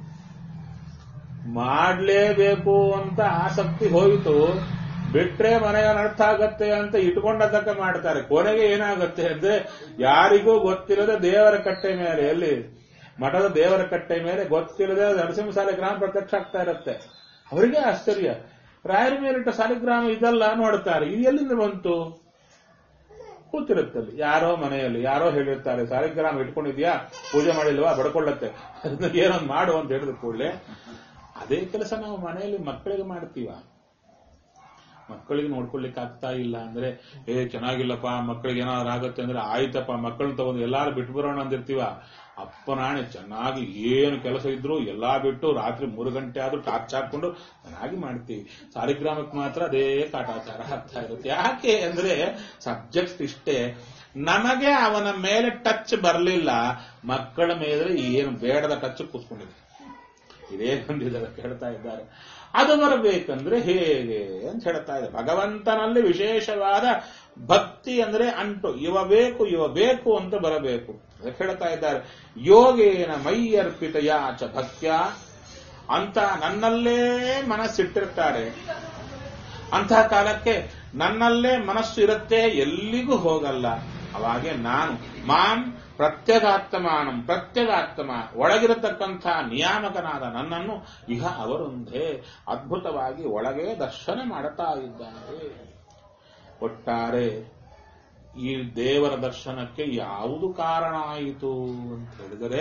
ಮಾಡ್ಲೇಬೇಕು ಅಂತ ಆಸಕ್ತಿ ಹೋಯಿತು ಬಿಟ್ರೆ ಮನೆಗೆ ಅರ್ಥ ಆಗತ್ತೆ ಅಂತ ಇಟ್ಕೊಂಡದ್ದಕ್ಕೆ ಮಾಡ್ತಾರೆ ಕೊನೆಗೆ ಏನಾಗುತ್ತೆ ಅಂದ್ರೆ ಯಾರಿಗೂ ಗೊತ್ತಿಲ್ಲದೆ ದೇವರ ಕಟ್ಟೆ ಮೇಲೆ ಎಲ್ಲಿ ಮಠದ ದೇವರ ಕಟ್ಟೆ ಮೇಲೆ ಗೊತ್ತಿಲ್ಲದೆ ನರಸಿಂಹ ಸಾಲಿಗ್ರಾಮ ಪ್ರತ್ಯಕ್ಷ ಆಗ್ತಾ ಇರುತ್ತೆ ಅವರಿಗೆ ಆಶ್ಚರ್ಯ ರಾಯರ ಮೇಲಿಟ್ಟ ಸಾಲಿಗ್ರಾಮ ಇದಲ್ಲ ನೋಡ್ತಾರೆ ಇದು ಎಲ್ಲಿಂದ ಬಂತು ಕೂತಿರುತ್ತಲ್ಲಿ ಯಾರೋ ಮನೆಯಲ್ಲಿ ಯಾರೋ ಹೇಳಿರ್ತಾರೆ ಸಾಲಿಗ್ರಾಮ ಇಟ್ಕೊಂಡಿದ್ಯಾ ಪೂಜೆ ಮಾಡಿಲ್ವಾ ಬಡ್ಕೊಳ್ಳತ್ತೆ ಅದನ್ನ ಏನೊಂದು ಮಾಡು ಅಂತ ಹೇಳಿದ ಕೂಡಲೇ ಅದೇ ಕೆಲಸ ನಾವು ಮನೆಯಲ್ಲಿ ಮಕ್ಕಳಿಗೆ ಮಾಡ್ತೀವ ಮಕ್ಕಳಿಗೆ ನೋಡ್ಕೊಳ್ಲಿಕ್ಕೆ ಆಗ್ತಾ ಇಲ್ಲ ಅಂದ್ರೆ ಏ ಚೆನ್ನಾಗಿಲ್ಲಪ್ಪ ಮಕ್ಕಳಿಗೆ ಏನಾದ್ರು ಆಗತ್ತೆ ಅಂದ್ರೆ ಆಯ್ತಪ್ಪ ಮಕ್ಕಳನ್ನ ತಗೊಂಡು ಎಲ್ಲಾರು ಬಿಟ್ಟು ಬರೋಣ ಅಂದಿರ್ತೀವ ಅಪ್ಪ ನಾಣೆ ಚೆನ್ನಾಗಿ ಏನು ಕೆಲಸ ಇದ್ರು ಎಲ್ಲಾ ಬಿಟ್ಟು ರಾತ್ರಿ ಮೂರು ಗಂಟೆ ಆದ್ರೂ ಟಾರ್ಚ್ ಹಾಕೊಂಡು ಚೆನ್ನಾಗಿ ಮಾಡ್ತೀವಿ ಸಾಲಿಗ್ರಾಮಕ್ಕೆ ಮಾತ್ರ ಅದೇ ಕಾಟಾಚಾರ ಆಗ್ತಾ ಇರುತ್ತೆ ಯಾಕೆ ಅಂದ್ರೆ ಸಬ್ಜೆಕ್ಟ್ ಇಷ್ಟೇ ನಮಗೆ ಅವನ ಮೇಲೆ ಟಚ್ ಬರಲಿಲ್ಲ ಮಕ್ಕಳ ಮೇಲೆ ಏನು ಬೇಡದ ಟಚ್ ಕೂತ್ಕೊಂಡಿದೆ ಇದೇ ಬಂದಿದ್ದಾರೆ ಹೇಳ್ತಾ ಇದ್ದಾರೆ ಅದು ಬರಬೇಕಂದ್ರೆ ಹೇಗೆ ಅಂತ ಹೇಳ್ತಾ ಇದೆ ಭಗವಂತನಲ್ಲಿ ವಿಶೇಷವಾದ ಭಕ್ತಿ ಅಂದ್ರೆ ಅಂಟು ಇವ ಬೇಕು ಇವ ಬೇಕು ಅಂತ ಬರಬೇಕು ಅದಕ್ಕೆ ಹೇಳ್ತಾ ಇದ್ದಾರೆ ಯೋಗೇನ ಮೈಯರ್ಪಿತ ಯಾಚ ಭಕ್ತ್ಯ ಅಂತ ನನ್ನಲ್ಲೇ ಮನಸ್ಸಿಟ್ಟಿರ್ತಾರೆ ಅಂತಹ ಕಾಲಕ್ಕೆ ನನ್ನಲ್ಲೇ ಮನಸ್ಸು ಇರುತ್ತೆ ಎಲ್ಲಿಗೂ ಹೋಗಲ್ಲ ಅವಾಗೆ ನಾನು ಮಾನ್ ಪ್ರತ್ಯಗಾತ್ಮಾನಂ ಪ್ರತ್ಯಗಾತ್ಮ ಒಳಗಿರತಕ್ಕಂಥ ನಿಯಾಮಕನಾದ ನನ್ನನ್ನು ಇಹ ಅವರೊಂದೇ ಅದ್ಭುತವಾಗಿ ಒಳಗೆ ದರ್ಶನ ಮಾಡುತ್ತಾ ಇದ್ದಾರೆ ಒಟ್ಟಾರೆ ಈ ದೇವರ ದರ್ಶನಕ್ಕೆ ಯಾವುದು ಕಾರಣ ಆಯಿತು ಅಂತ ಹೇಳಿದರೆ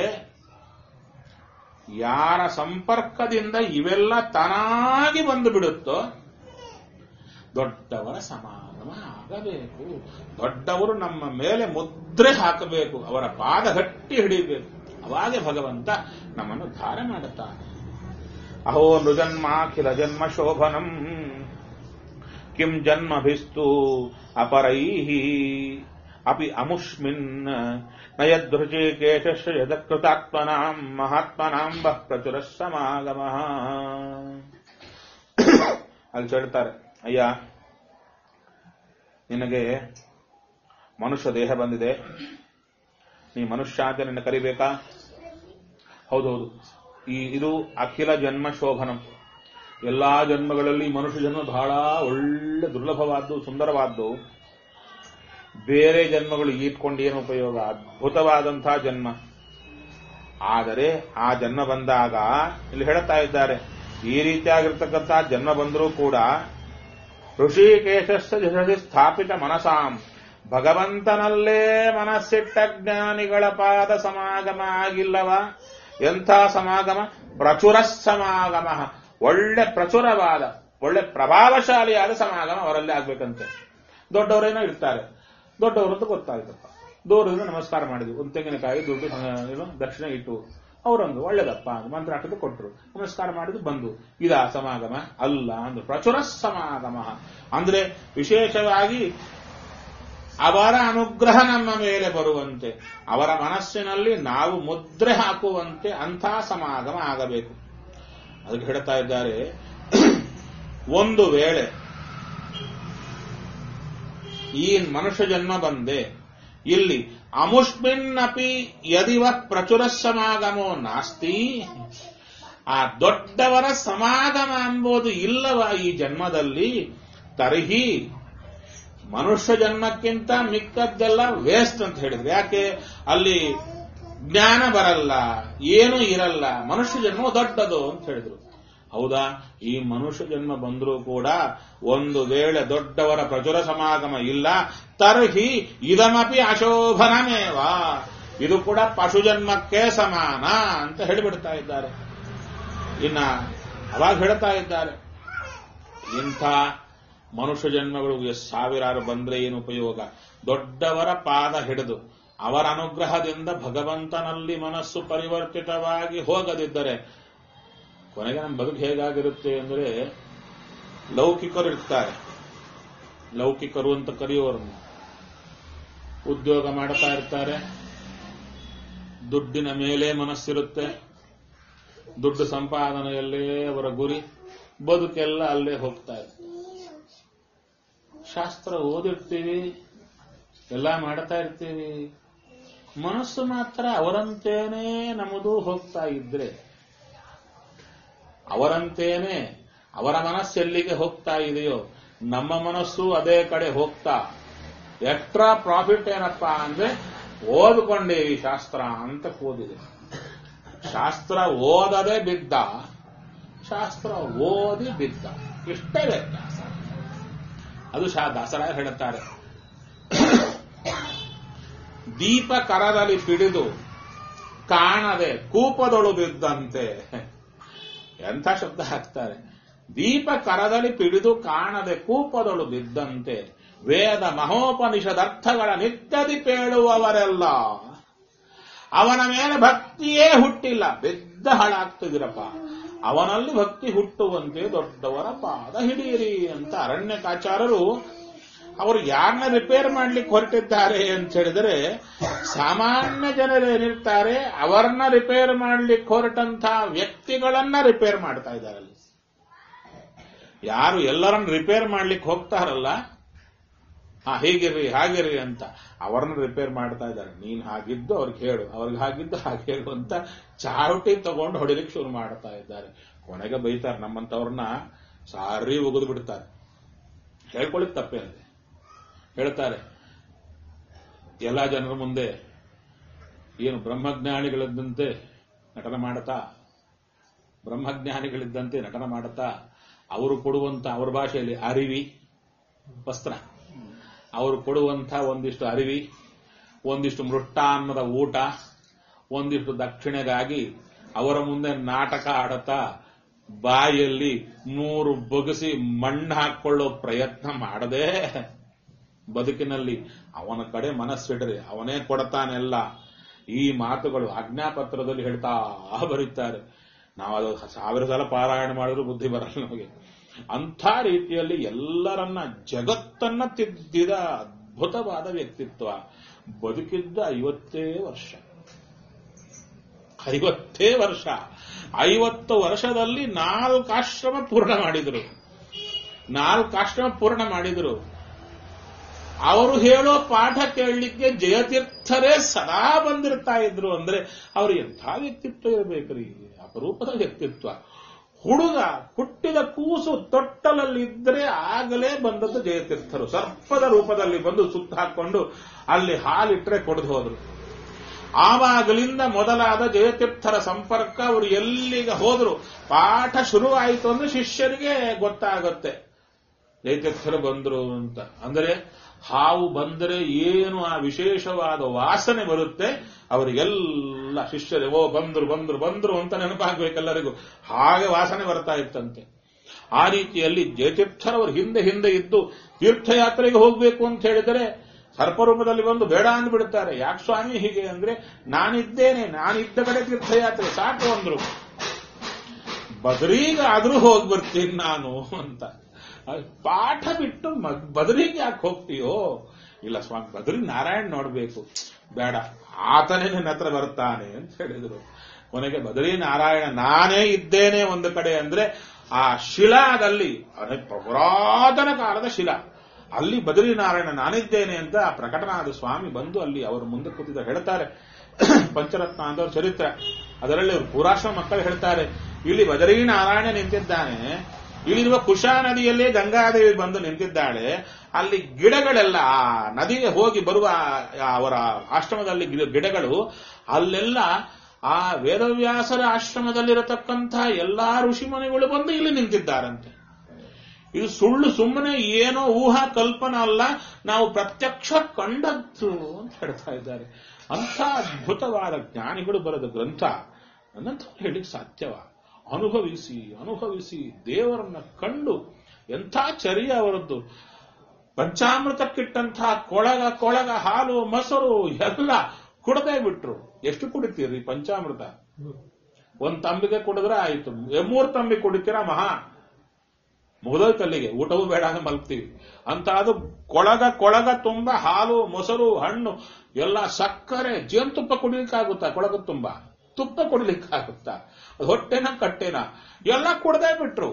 ಯಾರ ಸಂಪರ್ಕದಿಂದ ಇವೆಲ್ಲ ತಾನಾಗಿ ಬಂದು ಬಿಡುತ್ತೋ ದೊಡ್ಡವರ ಸಮಾಗಮ ಆಗಬೇಕು ದೊಡ್ಡವರು ನಮ್ಮ ಮೇಲೆ ಮುದ್ರೆ ಹಾಕಬೇಕು ಅವರ ಪಾದ ಗಟ್ಟಿ ಹಿಡಿಯಬೇಕು ಅವಾಗೆ ಭಗವಂತ ನಮ್ಮನ್ನು ಧಾರ ಮಾಡುತ್ತಾನೆ ಅಹೋ ನೃಜನ್ಮಾಖಿಲ ಜನ್ಮ ಶೋಭನಂ ಕಿಂ ಜನ್ಮಭಿಸ್ತು ಅಪರೈ ಅಪಿ ಅಮುಷ್ಮಿನ್ ನಯದೃಜೆ ಕೇಶಶ್ಚ ಯದಕೃತಾತ್ಮನಾಂ ಮಹಾತ್ಮನಾಂ ಬಹ್ ಪ್ರಚುರ ಸಮಾಗಮ ಅಲ್ಲಿ ಹೇಳ್ತಾರೆ ಅಯ್ಯ ನಿನಗೆ ಮನುಷ್ಯ ದೇಹ ಬಂದಿದೆ ನೀ ಮನುಷ್ಯ ಅಂತ ನಿನ್ನ ಕರಿಬೇಕಾ ಹೌದೌದು ಈ ಇದು ಅಖಿಲ ಜನ್ಮ ಶೋಭನಂ ಎಲ್ಲಾ ಜನ್ಮಗಳಲ್ಲಿ ಮನುಷ್ಯ ಜನ್ಮ ಬಹಳ ಒಳ್ಳೆ ದುರ್ಲಭವಾದ್ದು ಸುಂದರವಾದ್ದು ಬೇರೆ ಜನ್ಮಗಳು ಈಟ್ಕೊಂಡು ಏನು ಉಪಯೋಗ ಅದ್ಭುತವಾದಂತಹ ಜನ್ಮ ಆದರೆ ಆ ಜನ್ಮ ಬಂದಾಗ ಇಲ್ಲಿ ಹೇಳ್ತಾ ಇದ್ದಾರೆ ಈ ರೀತಿಯಾಗಿರ್ತಕ್ಕಂಥ ಜನ್ಮ ಬಂದರೂ ಕೂಡ ಋಷಿಕೇಶಸ್ಥ ಜಶಸಿ ಸ್ಥಾಪಿತ ಮನಸಾಂ ಭಗವಂತನಲ್ಲೇ ಮನಸ್ಸಿಟ್ಟ ಜ್ಞಾನಿಗಳ ಪಾದ ಸಮಾಗಮ ಆಗಿಲ್ಲವ ಎಂಥ ಸಮಾಗಮ ಪ್ರಚುರ ಸಮಾಗಮ ಒಳ್ಳೆ ಪ್ರಚುರವಾದ ಒಳ್ಳೆ ಪ್ರಭಾವಶಾಲಿಯಾದ ಸಮಾಗಮ ಅವರಲ್ಲಿ ಆಗ್ಬೇಕಂತೆ ದೊಡ್ಡವರೇನೋ ಇರ್ತಾರೆ ದೊಡ್ಡವರಂತ ಗೊತ್ತಾಯ್ತಪ್ಪ ದೂರದಿಂದ ನಮಸ್ಕಾರ ಮಾಡಿದ್ವಿ ಒಂದು ತೆಂಗಿನಕಾಯಿ ದುಡ್ಡು ಏನು ದಕ್ಷಿಣ ಇಟ್ಟು ಅವರೊಂದು ಒಳ್ಳೇದಪ್ಪ ಅಂತ ಮಂತ್ರ ಹಾಕಿದ್ದು ಕೊಟ್ಟರು ನಮಸ್ಕಾರ ಮಾಡಿದ್ದು ಬಂದು ಇದ ಸಮಾಗಮ ಅಲ್ಲ ಅಂದ್ರು ಪ್ರಚುರ ಸಮಾಗಮ ಅಂದ್ರೆ ವಿಶೇಷವಾಗಿ ಅವರ ಅನುಗ್ರಹ ನಮ್ಮ ಮೇಲೆ ಬರುವಂತೆ ಅವರ ಮನಸ್ಸಿನಲ್ಲಿ ನಾವು ಮುದ್ರೆ ಹಾಕುವಂತೆ ಅಂಥ ಸಮಾಗಮ ಆಗಬೇಕು ಅದಕ್ಕೆ ಹೇಳ್ತಾ ಇದ್ದಾರೆ ಒಂದು ವೇಳೆ ಈ ಮನುಷ್ಯ ಜನ್ಮ ಬಂದೆ ಇಲ್ಲಿ ಅಮುಷ್ಮಿನ್ನಪಿ ಯದಿವ ಪ್ರಚುರ ಸಮಾಗಮೋ ನಾಸ್ತಿ ಆ ದೊಡ್ಡವರ ಸಮಾಗಮ ಎಂಬುದು ಇಲ್ಲವ ಈ ಜನ್ಮದಲ್ಲಿ ತರ್ಹಿ ಮನುಷ್ಯ ಜನ್ಮಕ್ಕಿಂತ ಮಿಕ್ಕದ್ದೆಲ್ಲ ವೇಸ್ಟ್ ಅಂತ ಹೇಳಿದ್ರು ಯಾಕೆ ಅಲ್ಲಿ ಜ್ಞಾನ ಬರಲ್ಲ ಏನೂ ಇರಲ್ಲ ಮನುಷ್ಯ ಜನ್ಮ ದೊಡ್ಡದು ಅಂತ ಹೇಳಿದ್ರು ಹೌದಾ ಈ ಮನುಷ್ಯ ಜನ್ಮ ಬಂದರೂ ಕೂಡ ಒಂದು ವೇಳೆ ದೊಡ್ಡವರ ಪ್ರಚುರ ಸಮಾಗಮ ಇಲ್ಲ ತರ್ಹಿ ಇದಮಪಿ ಅಶೋಭನಮೇವ ಇದು ಕೂಡ ಪಶು ಜನ್ಮಕ್ಕೆ ಸಮಾನ ಅಂತ ಹೇಳಿಬಿಡ್ತಾ ಇದ್ದಾರೆ ಇನ್ನ ಅವಾಗ ಹೇಳ್ತಾ ಇದ್ದಾರೆ ಇಂಥ ಮನುಷ್ಯ ಜನ್ಮಗಳು ಎಷ್ಟ್ ಸಾವಿರಾರು ಬಂದ್ರೆ ಏನು ಉಪಯೋಗ ದೊಡ್ಡವರ ಪಾದ ಹಿಡಿದು ಅವರ ಅನುಗ್ರಹದಿಂದ ಭಗವಂತನಲ್ಲಿ ಮನಸ್ಸು ಪರಿವರ್ತಿತವಾಗಿ ಹೋಗದಿದ್ದರೆ ಕೊನೆಗೆ ನಮ್ಮ ಬದುಕು ಹೇಗಾಗಿರುತ್ತೆ ಅಂದ್ರೆ ಲೌಕಿಕರು ಇರ್ತಾರೆ ಲೌಕಿಕರು ಅಂತ ಕರೆಯೋರನ್ನು ಉದ್ಯೋಗ ಮಾಡ್ತಾ ಇರ್ತಾರೆ ದುಡ್ಡಿನ ಮೇಲೆ ಮನಸ್ಸಿರುತ್ತೆ ದುಡ್ಡು ಸಂಪಾದನೆಯಲ್ಲೇ ಅವರ ಗುರಿ ಬದುಕೆಲ್ಲ ಅಲ್ಲೇ ಹೋಗ್ತಾ ಇರುತ್ತೆ ಶಾಸ್ತ್ರ ಓದಿರ್ತೀವಿ ಎಲ್ಲ ಮಾಡ್ತಾ ಇರ್ತೀವಿ ಮನಸ್ಸು ಮಾತ್ರ ಅವರಂತೇನೆ ನಮ್ಮದು ಹೋಗ್ತಾ ಇದ್ರೆ ಅವರಂತೇನೆ ಅವರ ಮನಸ್ಸು ಎಲ್ಲಿಗೆ ಹೋಗ್ತಾ ಇದೆಯೋ ನಮ್ಮ ಮನಸ್ಸು ಅದೇ ಕಡೆ ಹೋಗ್ತಾ ಎಕ್ಸ್ಟ್ರಾ ಪ್ರಾಫಿಟ್ ಏನಪ್ಪಾ ಅಂದ್ರೆ ಓದ್ಕೊಂಡೇವಿ ಶಾಸ್ತ್ರ ಅಂತ ಕೂದಿದೆ ಶಾಸ್ತ್ರ ಓದದೆ ಬಿದ್ದ ಶಾಸ್ತ್ರ ಓದಿ ಬಿದ್ದ ಇಷ್ಟೇ ವ್ಯತ್ಯಾಸ ಅದು ಶಾ ದಾಸರಾಯ ಹೇಳುತ್ತಾರೆ ದೀಪ ಕರದಲ್ಲಿ ಪಿಡಿದು ಕಾಣದೆ ಕೂಪದೊಳು ಬಿದ್ದಂತೆ ಎಂಥ ಶಬ್ದ ಹಾಕ್ತಾರೆ ದೀಪ ಕರದಲ್ಲಿ ಪಿಡಿದು ಕಾಣದೆ ಕೂಪದೊಳು ಬಿದ್ದಂತೆ ವೇದ ಮಹೋಪನಿಷದರ್ಥಗಳ ನಿತ್ಯದಿ ಪೇಳುವವರೆಲ್ಲ ಅವನ ಮೇಲೆ ಭಕ್ತಿಯೇ ಹುಟ್ಟಿಲ್ಲ ಬೆದ್ದ ಹಾಳಾಗ್ತಿದಿರಪ್ಪ ಅವನಲ್ಲಿ ಭಕ್ತಿ ಹುಟ್ಟುವಂತೆ ದೊಡ್ಡವರ ಪಾದ ಹಿಡಿಯಿರಿ ಅಂತ ಅರಣ್ಯಕಾಚಾರರು ಅವರು ಯಾರನ್ನ ರಿಪೇರ್ ಮಾಡ್ಲಿಕ್ಕೆ ಹೊರಟಿದ್ದಾರೆ ಅಂತ ಹೇಳಿದರೆ ಸಾಮಾನ್ಯ ಜನರು ಏನಿರ್ತಾರೆ ಅವರನ್ನ ರಿಪೇರ್ ಮಾಡ್ಲಿಕ್ಕೆ ಹೊರಟಂತಹ ವ್ಯಕ್ತಿಗಳನ್ನ ರಿಪೇರ್ ಮಾಡ್ತಾ ಇದ್ದಾರೆ ಅಲ್ಲಿ ಯಾರು ಎಲ್ಲರನ್ನ ರಿಪೇರ್ ಮಾಡ್ಲಿಕ್ಕೆ ಹೋಗ್ತಾರಲ್ಲ ಹಾ ಹೀಗಿರ್ರಿ ಹಾಗಿರ್ರಿ ಅಂತ ಅವರನ್ನ ರಿಪೇರ್ ಮಾಡ್ತಾ ಇದ್ದಾರೆ ನೀನ್ ಹಾಗಿದ್ದು ಅವ್ರಿಗೆ ಹೇಳು ಅವ್ರಿಗೆ ಹಾಗಿದ್ದು ಹಾಗೆ ಹೇಳು ಅಂತ ಚಾವಟಿ ತಗೊಂಡು ಹೊಡಿಲಿಕ್ಕೆ ಶುರು ಮಾಡ್ತಾ ಇದ್ದಾರೆ ಕೊನೆಗೆ ಬೈತಾರೆ ನಮ್ಮಂತವ್ರನ್ನ ಸಾರಿ ಉಗಿದು ಬಿಡ್ತಾರೆ ಹೇಳ್ಕೊಳ್ಳಿಕ್ ತಪ್ಪೇನಿದೆ ಹೇಳ್ತಾರೆ ಎಲ್ಲ ಜನರ ಮುಂದೆ ಏನು ಬ್ರಹ್ಮಜ್ಞಾನಿಗಳಿದ್ದಂತೆ ನಟನ ಮಾಡುತ್ತಾ ಬ್ರಹ್ಮಜ್ಞಾನಿಗಳಿದ್ದಂತೆ ನಟನ ಮಾಡುತ್ತಾ ಅವರು ಕೊಡುವಂತ ಅವ್ರ ಭಾಷೆಯಲ್ಲಿ ಅರಿವಿ ವಸ್ತ್ರ ಅವರು ಕೊಡುವಂತ ಒಂದಿಷ್ಟು ಅರಿವಿ ಒಂದಿಷ್ಟು ಮೃಷ್ಟಾನ್ನದ ಊಟ ಒಂದಿಷ್ಟು ದಕ್ಷಿಣೆಗಾಗಿ ಅವರ ಮುಂದೆ ನಾಟಕ ಆಡತಾ ಬಾಯಲ್ಲಿ ನೂರು ಬೊಗಸಿ ಮಣ್ಣು ಹಾಕೊಳ್ಳೋ ಪ್ರಯತ್ನ ಮಾಡದೆ ಬದುಕಿನಲ್ಲಿ ಅವನ ಕಡೆ ಮನಸ್ಸಿಡ್ರಿ ಅವನೇ ಕೊಡ್ತಾನೆಲ್ಲ ಈ ಮಾತುಗಳು ಆಜ್ಞಾಪತ್ರದಲ್ಲಿ ಹೇಳ್ತಾ ಬರೀತಾರೆ ನಾವು ಅದು ಸಾವಿರ ಸಲ ಪಾರಾಯಣ ಮಾಡಿದ್ರು ಬುದ್ಧಿ ಬರಲ್ಲ ನಮಗೆ ಅಂಥ ರೀತಿಯಲ್ಲಿ ಎಲ್ಲರನ್ನ ಜಗತ್ತನ್ನ ತಿದ್ದಿದ ಅದ್ಭುತವಾದ ವ್ಯಕ್ತಿತ್ವ ಬದುಕಿದ್ದ ಐವತ್ತೇ ವರ್ಷ ಐವತ್ತೇ ವರ್ಷ ಐವತ್ತು ವರ್ಷದಲ್ಲಿ ನಾಲ್ಕು ಆಶ್ರಮ ಪೂರ್ಣ ಮಾಡಿದರು ನಾಲ್ಕು ಆಶ್ರಮ ಪೂರ್ಣ ಮಾಡಿದರು ಅವರು ಹೇಳೋ ಪಾಠ ಕೇಳಲಿಕ್ಕೆ ಜಯತೀರ್ಥರೇ ಸದಾ ಬಂದಿರ್ತಾ ಇದ್ರು ಅಂದ್ರೆ ಅವ್ರು ಎಂಥ ವ್ಯಕ್ತಿತ್ವ ಇರಬೇಕ್ರಿ ಅಪರೂಪದ ವ್ಯಕ್ತಿತ್ವ ಹುಡುಗ ಹುಟ್ಟಿದ ಕೂಸು ತೊಟ್ಟಲಲ್ಲಿ ಇದ್ರೆ ಆಗಲೇ ಬಂದದ್ದು ಜಯತೀರ್ಥರು ಸರ್ಪದ ರೂಪದಲ್ಲಿ ಬಂದು ಸುತ್ತ ಹಾಕೊಂಡು ಅಲ್ಲಿ ಹಾಲಿಟ್ರೆ ಕೊಡದು ಹೋದ್ರು ಆವಾಗಲಿಂದ ಮೊದಲಾದ ಜಯತೀರ್ಥರ ಸಂಪರ್ಕ ಅವರು ಎಲ್ಲಿಗೆ ಹೋದ್ರು ಪಾಠ ಶುರುವಾಯಿತು ಅಂದ್ರೆ ಶಿಷ್ಯರಿಗೆ ಗೊತ್ತಾಗುತ್ತೆ ಜಯತೀರ್ಥರು ಬಂದ್ರು ಅಂತ ಅಂದರೆ ಹಾವು ಬಂದರೆ ಏನು ಆ ವಿಶೇಷವಾದ ವಾಸನೆ ಬರುತ್ತೆ ಅವರಿಗೆಲ್ಲ ಶಿಷ್ಯರು ಓ ಬಂದ್ರು ಬಂದ್ರು ಬಂದ್ರು ಅಂತ ನೆನಪಾಗ್ಬೇಕೆಲ್ಲರಿಗೂ ಹಾಗೆ ವಾಸನೆ ಬರ್ತಾ ಇತ್ತಂತೆ ಆ ರೀತಿಯಲ್ಲಿ ಜಯತೀರ್ಥರವರು ಹಿಂದೆ ಹಿಂದೆ ಇದ್ದು ತೀರ್ಥಯಾತ್ರೆಗೆ ಹೋಗ್ಬೇಕು ಅಂತ ಹೇಳಿದರೆ ಸರ್ಪರೂಪದಲ್ಲಿ ಬಂದು ಬೇಡ ಅಂದ್ಬಿಡ್ತಾರೆ ಯಾಕೆ ಸ್ವಾಮಿ ಹೀಗೆ ಅಂದ್ರೆ ನಾನಿದ್ದೇನೆ ನಾನಿದ್ದ ಕಡೆ ತೀರ್ಥಯಾತ್ರೆ ಸಾಕು ಅಂದ್ರು ಬದರಿಗೆ ಆದ್ರೂ ಹೋಗಿ ಬರ್ತೀನಿ ನಾನು ಅಂತ ಪಾಠ ಬಿಟ್ಟು ಬದರಿಗೆ ಯಾಕೆ ಹೋಗ್ತೀಯೋ ಇಲ್ಲ ಸ್ವಾಮಿ ಬದರಿ ನಾರಾಯಣ್ ನೋಡ್ಬೇಕು ಬೇಡ ಆತನೇ ನನ್ನ ಹತ್ರ ಬರ್ತಾನೆ ಅಂತ ಹೇಳಿದ್ರು ಕೊನೆಗೆ ಬದರಿ ನಾರಾಯಣ ನಾನೇ ಇದ್ದೇನೆ ಒಂದು ಕಡೆ ಅಂದ್ರೆ ಆ ಶಿಲಾದಲ್ಲಿ ಪುರಾತನ ಕಾಲದ ಶಿಲಾ ಅಲ್ಲಿ ಬದರಿನಾರಾಯಣ ನಾನಿದ್ದೇನೆ ಅಂತ ಆ ಪ್ರಕಟನಾದ ಸ್ವಾಮಿ ಬಂದು ಅಲ್ಲಿ ಅವರು ಮುಂದೆ ಕೂತಿದ್ದ ಹೇಳ್ತಾರೆ ಪಂಚರತ್ನ ಅಂದವ್ರ ಚರಿತ್ರೆ ಅದರಲ್ಲಿ ಅವ್ರು ಪೂರಾಶ್ರಮ ಮಕ್ಕಳು ಹೇಳ್ತಾರೆ ಇಲ್ಲಿ ಬದರಿನಾರಾಯಣ ನಿಂತಿದ್ದಾನೆ ಇಲ್ಲಿರುವ ಕುಶಾ ನದಿಯಲ್ಲೇ ಗಂಗಾದೇವಿ ಬಂದು ನಿಂತಿದ್ದಾಳೆ ಅಲ್ಲಿ ಗಿಡಗಳೆಲ್ಲ ಆ ನದಿಗೆ ಹೋಗಿ ಬರುವ ಆ ಅವರ ಆಶ್ರಮದಲ್ಲಿ ಗಿಡ- ಗಿಡಗಳು ಅಲ್ಲೆಲ್ಲ ಆ ವೇದವ್ಯಾಸರ ಆಶ್ರಮದಲ್ಲಿರತಕ್ಕಂಥ ಎಲ್ಲಾ ಋಷಿಮುನಿಗಳು ಬಂದು ಇಲ್ಲಿ ನಿಂತಿದ್ದಾರಂತೆ ಇದು ಸುಳ್ಳು ಸುಮ್ಮನೆ ಏನೋ ಊಹಾ ಕಲ್ಪನಾ ಅಲ್ಲ ನಾವು ಪ್ರತ್ಯಕ್ಷ ಕಂಡದ್ದು ಅಂತ ಹೇಳ್ತಾ ಇದ್ದಾರೆ ಅಂಥ ಅದ್ಭುತವಾದ ಜ್ಞಾನಿಗಳು ಬರೆದ ಗ್ರಂಥ ನನ್ನಂತ ಹೇಳಿಕ್ ಸಾಧ್ಯವ ಅನುಭವಿಸಿ ಅನುಭವಿಸಿ ದೇವರನ್ನ ಕಂಡು ಎಂಥ ಚರ್ಯ ಅವರದ್ದು ಪಂಚಾಮೃತಕ್ಕಿಟ್ಟಂತಹ ಕೊಳಗ ಕೊಳಗ ಹಾಲು ಮೊಸರು ಎಲ್ಲ ಕುಡದೇ ಬಿಟ್ರು ಎಷ್ಟು ಕುಡಿತೀರಿ ಪಂಚಾಮೃತ ಒಂದ್ ತಂಬಿಗೆ ಕುಡಿದ್ರೆ ಆಯ್ತು ಮೂರ್ ತಂಬಿ ಕುಡಿತೀರಾ ಮಹಾ ಮುಗಿದೋಯ್ತು ಅಲ್ಲಿಗೆ ಊಟವೂ ಬೇಡ ಅಂತ ಮಲ್ಗ್ತೀವಿ ಅಂತ ಅದು ಕೊಳಗ ಕೊಳಗ ತುಂಬ ಹಾಲು ಮೊಸರು ಹಣ್ಣು ಎಲ್ಲ ಸಕ್ಕರೆ ಜೇನುತುಪ್ಪ ಕುಡಿಲಿಕ್ಕಾಗುತ್ತಾ ಕೊಳಗ ತುಂಬ ತುಪ್ಪ ಕುಡಿಲಿಕ್ಕಾಗುತ್ತಾ ಅದು ಹೊಟ್ಟೆನ ಕಟ್ಟೆನ ಎಲ್ಲ ಕುಡ್ದೇ ಬಿಟ್ರು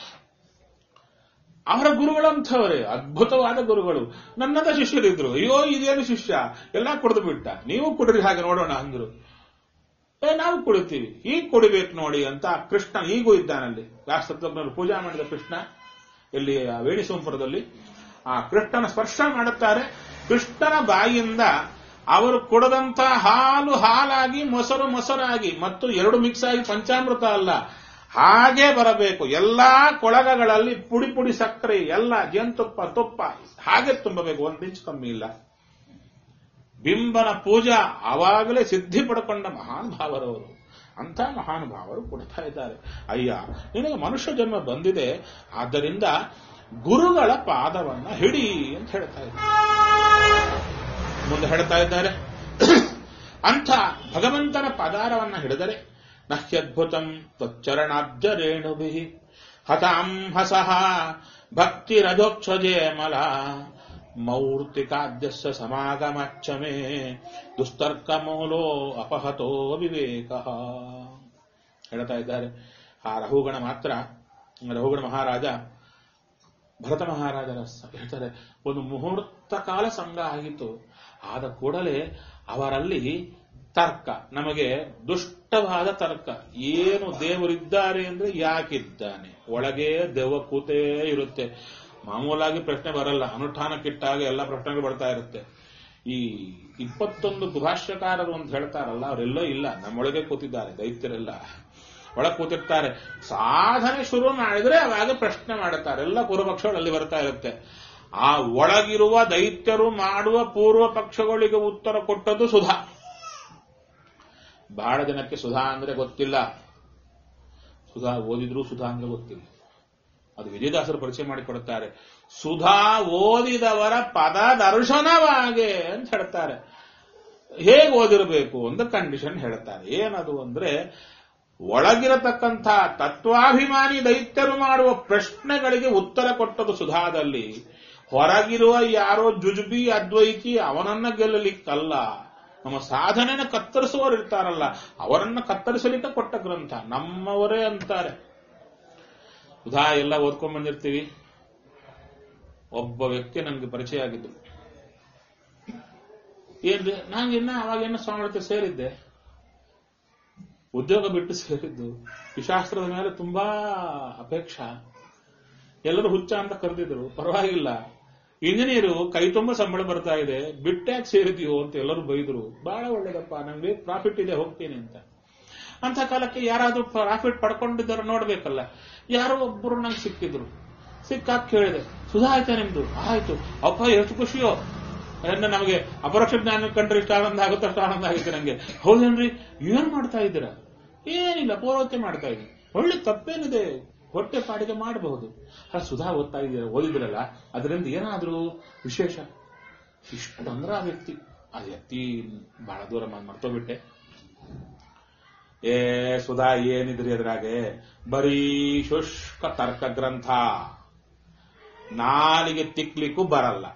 ಅವರ ಗುರುಗಳಂಥವರೇ ಅದ್ಭುತವಾದ ಗುರುಗಳು ನನ್ನದ ಶಿಷ್ಯರಿದ್ರು ಅಯ್ಯೋ ಇದೇನು ಶಿಷ್ಯ ಎಲ್ಲ ಕುಡಿದು ಬಿಟ್ಟ ನೀವು ಕುಡ್ರಿ ಹಾಗೆ ನೋಡೋಣ ಅಂದ್ರು ಏ ನಾವು ಕುಡಿತೀವಿ ಈಗ ಕುಡಿಬೇಕು ನೋಡಿ ಅಂತ ಕೃಷ್ಣ ಈಗೂ ಇದ್ದಾನಲ್ಲಿ ವ್ಯಾಸತತ್ವಜ್ಞರು ಪೂಜಾ ಮಾಡಿದ ಕೃಷ್ಣ ಇಲ್ಲಿ ಆ ವೇಣಿಸೋಂಪುರದಲ್ಲಿ ಆ ಕೃಷ್ಣನ ಸ್ಪರ್ಶ ಮಾಡುತ್ತಾರೆ ಕೃಷ್ಣನ ಬಾಯಿಯಿಂದ ಅವರು ಕುಡದಂತ ಹಾಲು ಹಾಲಾಗಿ ಮೊಸರು ಮೊಸರಾಗಿ ಮತ್ತು ಎರಡು ಮಿಕ್ಸ್ ಆಗಿ ಪಂಚಾಮೃತ ಅಲ್ಲ ಹಾಗೆ ಬರಬೇಕು ಎಲ್ಲಾ ಕೊಳಗಗಳಲ್ಲಿ ಪುಡಿ ಪುಡಿ ಸಕ್ಕರೆ ಎಲ್ಲ ಜೇನುತುಪ್ಪ ತುಪ್ಪ ಹಾಗೆ ತುಂಬಬೇಕು ಒಂದು ಇಂಚ್ ಕಮ್ಮಿ ಇಲ್ಲ ಬಿಂಬನ ಪೂಜಾ ಆವಾಗಲೇ ಸಿದ್ಧಿ ಪಡ್ಕೊಂಡ ಮಹಾನುಭಾವರವರು ಅಂತ ಮಹಾನುಭಾವರು ಕೊಡ್ತಾ ಇದ್ದಾರೆ ಅಯ್ಯ ನಿನಗೆ ಮನುಷ್ಯ ಜನ್ಮ ಬಂದಿದೆ ಆದ್ದರಿಂದ ಗುರುಗಳ ಪಾದವನ್ನ ಹಿಡಿ ಅಂತ ಹೇಳ್ತಾ ಇದ್ದಾರೆ ಮುಂದೆ ಹೇಳ್ತಾ ಇದ್ದಾರೆ ಅಂಥ ಭಗವಂತನ ಪದಾರವನ್ನ ಹಿಡಿದರೆ ನಹ್ಯದ್ಭುತಂ ತ್ವಚ್ಚರಣಾಬ್ಜ ರೇಣುಭಿ ಹತಾಂ ಹಸಃ ಭಕ್ತಿರಧೋಕ್ಷಜೇ ಮಲ ಮೌರ್ತಿಕಾದ್ಯಸ್ಯ ಸಮಾಗಮಚ್ಚ ಮೇ ದುಸ್ತರ್ಕ ಮೂಲೋ ಅಪಹತೋ ವಿವೇಕ ಹೇಳ್ತಾ ಇದ್ದಾರೆ ಆ ರಹುಗಣ ಮಾತ್ರ ರಹುಗಣ ಮಹಾರಾಜ ಭರತ ಮಹಾರಾಜರ ಸ- ಹೇಳ್ತಾರೆ ಒಂದು ಮುಹೂರ್ತ ಕಾಲ ಸಂಘ ಆಗಿತ್ತು ಆದ ಕೂಡಲೇ ಅವರಲ್ಲಿ ತರ್ಕ ನಮಗೆ ದುಷ್ಟವಾದ ತರ್ಕ ಏನು ದೇವರಿದ್ದಾರೆ ಅಂದ್ರೆ ಯಾಕಿದ್ದಾನೆ ಒಳಗೆ ದೆವ್ವ ಕೂತೇ ಇರುತ್ತೆ ಮಾಮೂಲಾಗಿ ಪ್ರಶ್ನೆ ಬರಲ್ಲ ಅನುಷ್ಠಾನಕ್ಕಿಟ್ಟಾಗ ಎಲ್ಲ ಪ್ರಶ್ನೆಗಳು ಬರ್ತಾ ಇರುತ್ತೆ ಈ ಇಪ್ಪತ್ತೊಂದು ಭಾಷ್ಯಕಾರರು ಅಂತ ಹೇಳ್ತಾರಲ್ಲ ಅವರೆಲ್ಲೋ ಇಲ್ಲ ನಮ್ಮೊಳಗೆ ಕೂತಿದ್ದಾರೆ ದೈತ್ಯರೆಲ್ಲ ಒಳಗೆ ಕೂತಿರ್ತಾರೆ ಸಾಧನೆ ಶುರು ಮಾಡಿದ್ರೆ ಅವಾಗ ಪ್ರಶ್ನೆ ಮಾಡುತ್ತಾರೆ ಎಲ್ಲ ಪೂರ್ವ ಪಕ್ಷಗಳು ಅಲ್ಲಿ ಬರ್ತಾ ಇರುತ್ತೆ ಆ ಒಳಗಿರುವ ದೈತ್ಯರು ಮಾಡುವ ಪೂರ್ವ ಪಕ್ಷಗಳಿಗೆ ಉತ್ತರ ಕೊಟ್ಟದ್ದು ಸುಧಾ ಬಹಳ ಜನಕ್ಕೆ ಸುಧಾ ಅಂದ್ರೆ ಗೊತ್ತಿಲ್ಲ ಸುಧಾ ಓದಿದ್ರು ಸುಧಾ ಅಂದ್ರೆ ಗೊತ್ತಿಲ್ಲ ಅದು ವಿಜಯದಾಸರು ಪರಿಚಯ ಮಾಡಿಕೊಡುತ್ತಾರೆ ಸುಧಾ ಓದಿದವರ ಪದ ದರ್ಶನವಾಗೆ ಅಂತ ಹೇಳ್ತಾರೆ ಹೇಗೆ ಓದಿರಬೇಕು ಅಂತ ಕಂಡೀಷನ್ ಹೇಳ್ತಾರೆ ಏನದು ಅಂದ್ರೆ ಒಳಗಿರತಕ್ಕಂಥ ತತ್ವಾಭಿಮಾನಿ ದೈತ್ಯರು ಮಾಡುವ ಪ್ರಶ್ನೆಗಳಿಗೆ ಉತ್ತರ ಕೊಟ್ಟದು ಸುಧಾದಲ್ಲಿ ಹೊರಗಿರುವ ಯಾರೋ ಜುಜುಬಿ ಅದ್ವೈತಿ ಅವನನ್ನ ಗೆಲ್ಲಲಿಕ್ಕಲ್ಲ ನಮ್ಮ ಸಾಧನೆನ ಕತ್ತರಿಸುವವರು ಇರ್ತಾರಲ್ಲ ಅವರನ್ನ ಕತ್ತರಿಸಲಿಕ್ಕೆ ಕೊಟ್ಟ ಗ್ರಂಥ ನಮ್ಮವರೇ ಅಂತಾರೆ ಉದಾ ಎಲ್ಲ ಓದ್ಕೊಂಡ್ ಬಂದಿರ್ತೀವಿ ಒಬ್ಬ ವ್ಯಕ್ತಿ ನನಗೆ ಪರಿಚಯ ಆಗಿದ್ರು ಏನ್ರಿ ನಂಗಿನ್ನ ಅವಾಗೇನು ಸ್ವಾಮಿ ಹತ್ರ ಸೇರಿದ್ದೆ ಉದ್ಯೋಗ ಬಿಟ್ಟು ಸೇರಿದ್ದು ಈ ಶಾಸ್ತ್ರದ ಮೇಲೆ ತುಂಬಾ ಅಪೇಕ್ಷ ಎಲ್ಲರೂ ಹುಚ್ಚ ಅಂತ ಕರೆದಿದ್ರು ಪರವಾಗಿಲ್ಲ ಇಂಜಿನಿಯರು ಕೈ ತುಂಬ ಸಂಬಳ ಬರ್ತಾ ಇದೆ ಬಿಟ್ಟ್ಯಾಕ್ ಸೇರಿದೀವೋ ಅಂತ ಎಲ್ಲರೂ ಬೈದ್ರು ಬಹಳ ಒಳ್ಳೇದಪ್ಪ ನಂಗೆ ಪ್ರಾಫಿಟ್ ಇದೆ ಹೋಗ್ತೀನಿ ಅಂತ ಅಂತ ಕಾಲಕ್ಕೆ ಯಾರಾದ್ರೂ ಪ್ರಾಫಿಟ್ ಪಡ್ಕೊಂಡಿದ್ದಾರ ನೋಡ್ಬೇಕಲ್ಲ ಯಾರೋ ಒಬ್ಬರು ನಂಗೆ ಸಿಕ್ಕಿದ್ರು ಸಿಕ್ಕಾಗ ಕೇಳಿದೆ ಸುಧಾ ಆಯ್ತಾ ನಿಮ್ದು ಆಯ್ತು ಅಪ್ಪ ಎಷ್ಟು ಖುಷಿಯೋ ಅದನ್ನ ನಮಗೆ ಅಪರೋಕ್ಷ ಜ್ಞಾನ ಕಂಡ್ರೆ ಇಷ್ಟ ಆನಂದ ಆಗುತ್ತೋ ಅಷ್ಟು ಆನಂದ ಆಗುತ್ತೆ ನಂಗೆ ಹೌದೇನ್ರಿ ಏನ್ ಮಾಡ್ತಾ ಇದ್ದೀರಾ ಏನಿಲ್ಲ ಪೂರ್ವತೆ ಮಾಡ್ತಾ ಇದ್ದೀನಿ ಒಳ್ಳೆ ತಪ್ಪೇನಿದೆ ಹೊಟ್ಟೆ ಪಾಡಿಗೆ ಮಾಡಬಹುದು ಅಲ್ಲ ಸುಧಾ ಓದ್ತಾ ಇದ್ದೀರಾ ಓದಿದ್ರಲ್ಲ ಅದರಿಂದ ಏನಾದ್ರೂ ವಿಶೇಷ ಇಷ್ಟಂದ್ರ ಆ ವ್ಯಕ್ತಿ ಆ ವ್ಯಕ್ತಿ ಬಹಳ ದೂರ ನಾನು ಮರ್ತೋಗ್ಬಿಟ್ಟೆ ಏ ಸುಧಾ ಏನಿದ್ರಿ ಅದ್ರಾಗೆ ಬರೀ ಶುಷ್ಕ ತರ್ಕ ಗ್ರಂಥ ನಾಲಿಗೆ ತಿಕ್ಲಿಕ್ಕೂ ಬರಲ್ಲ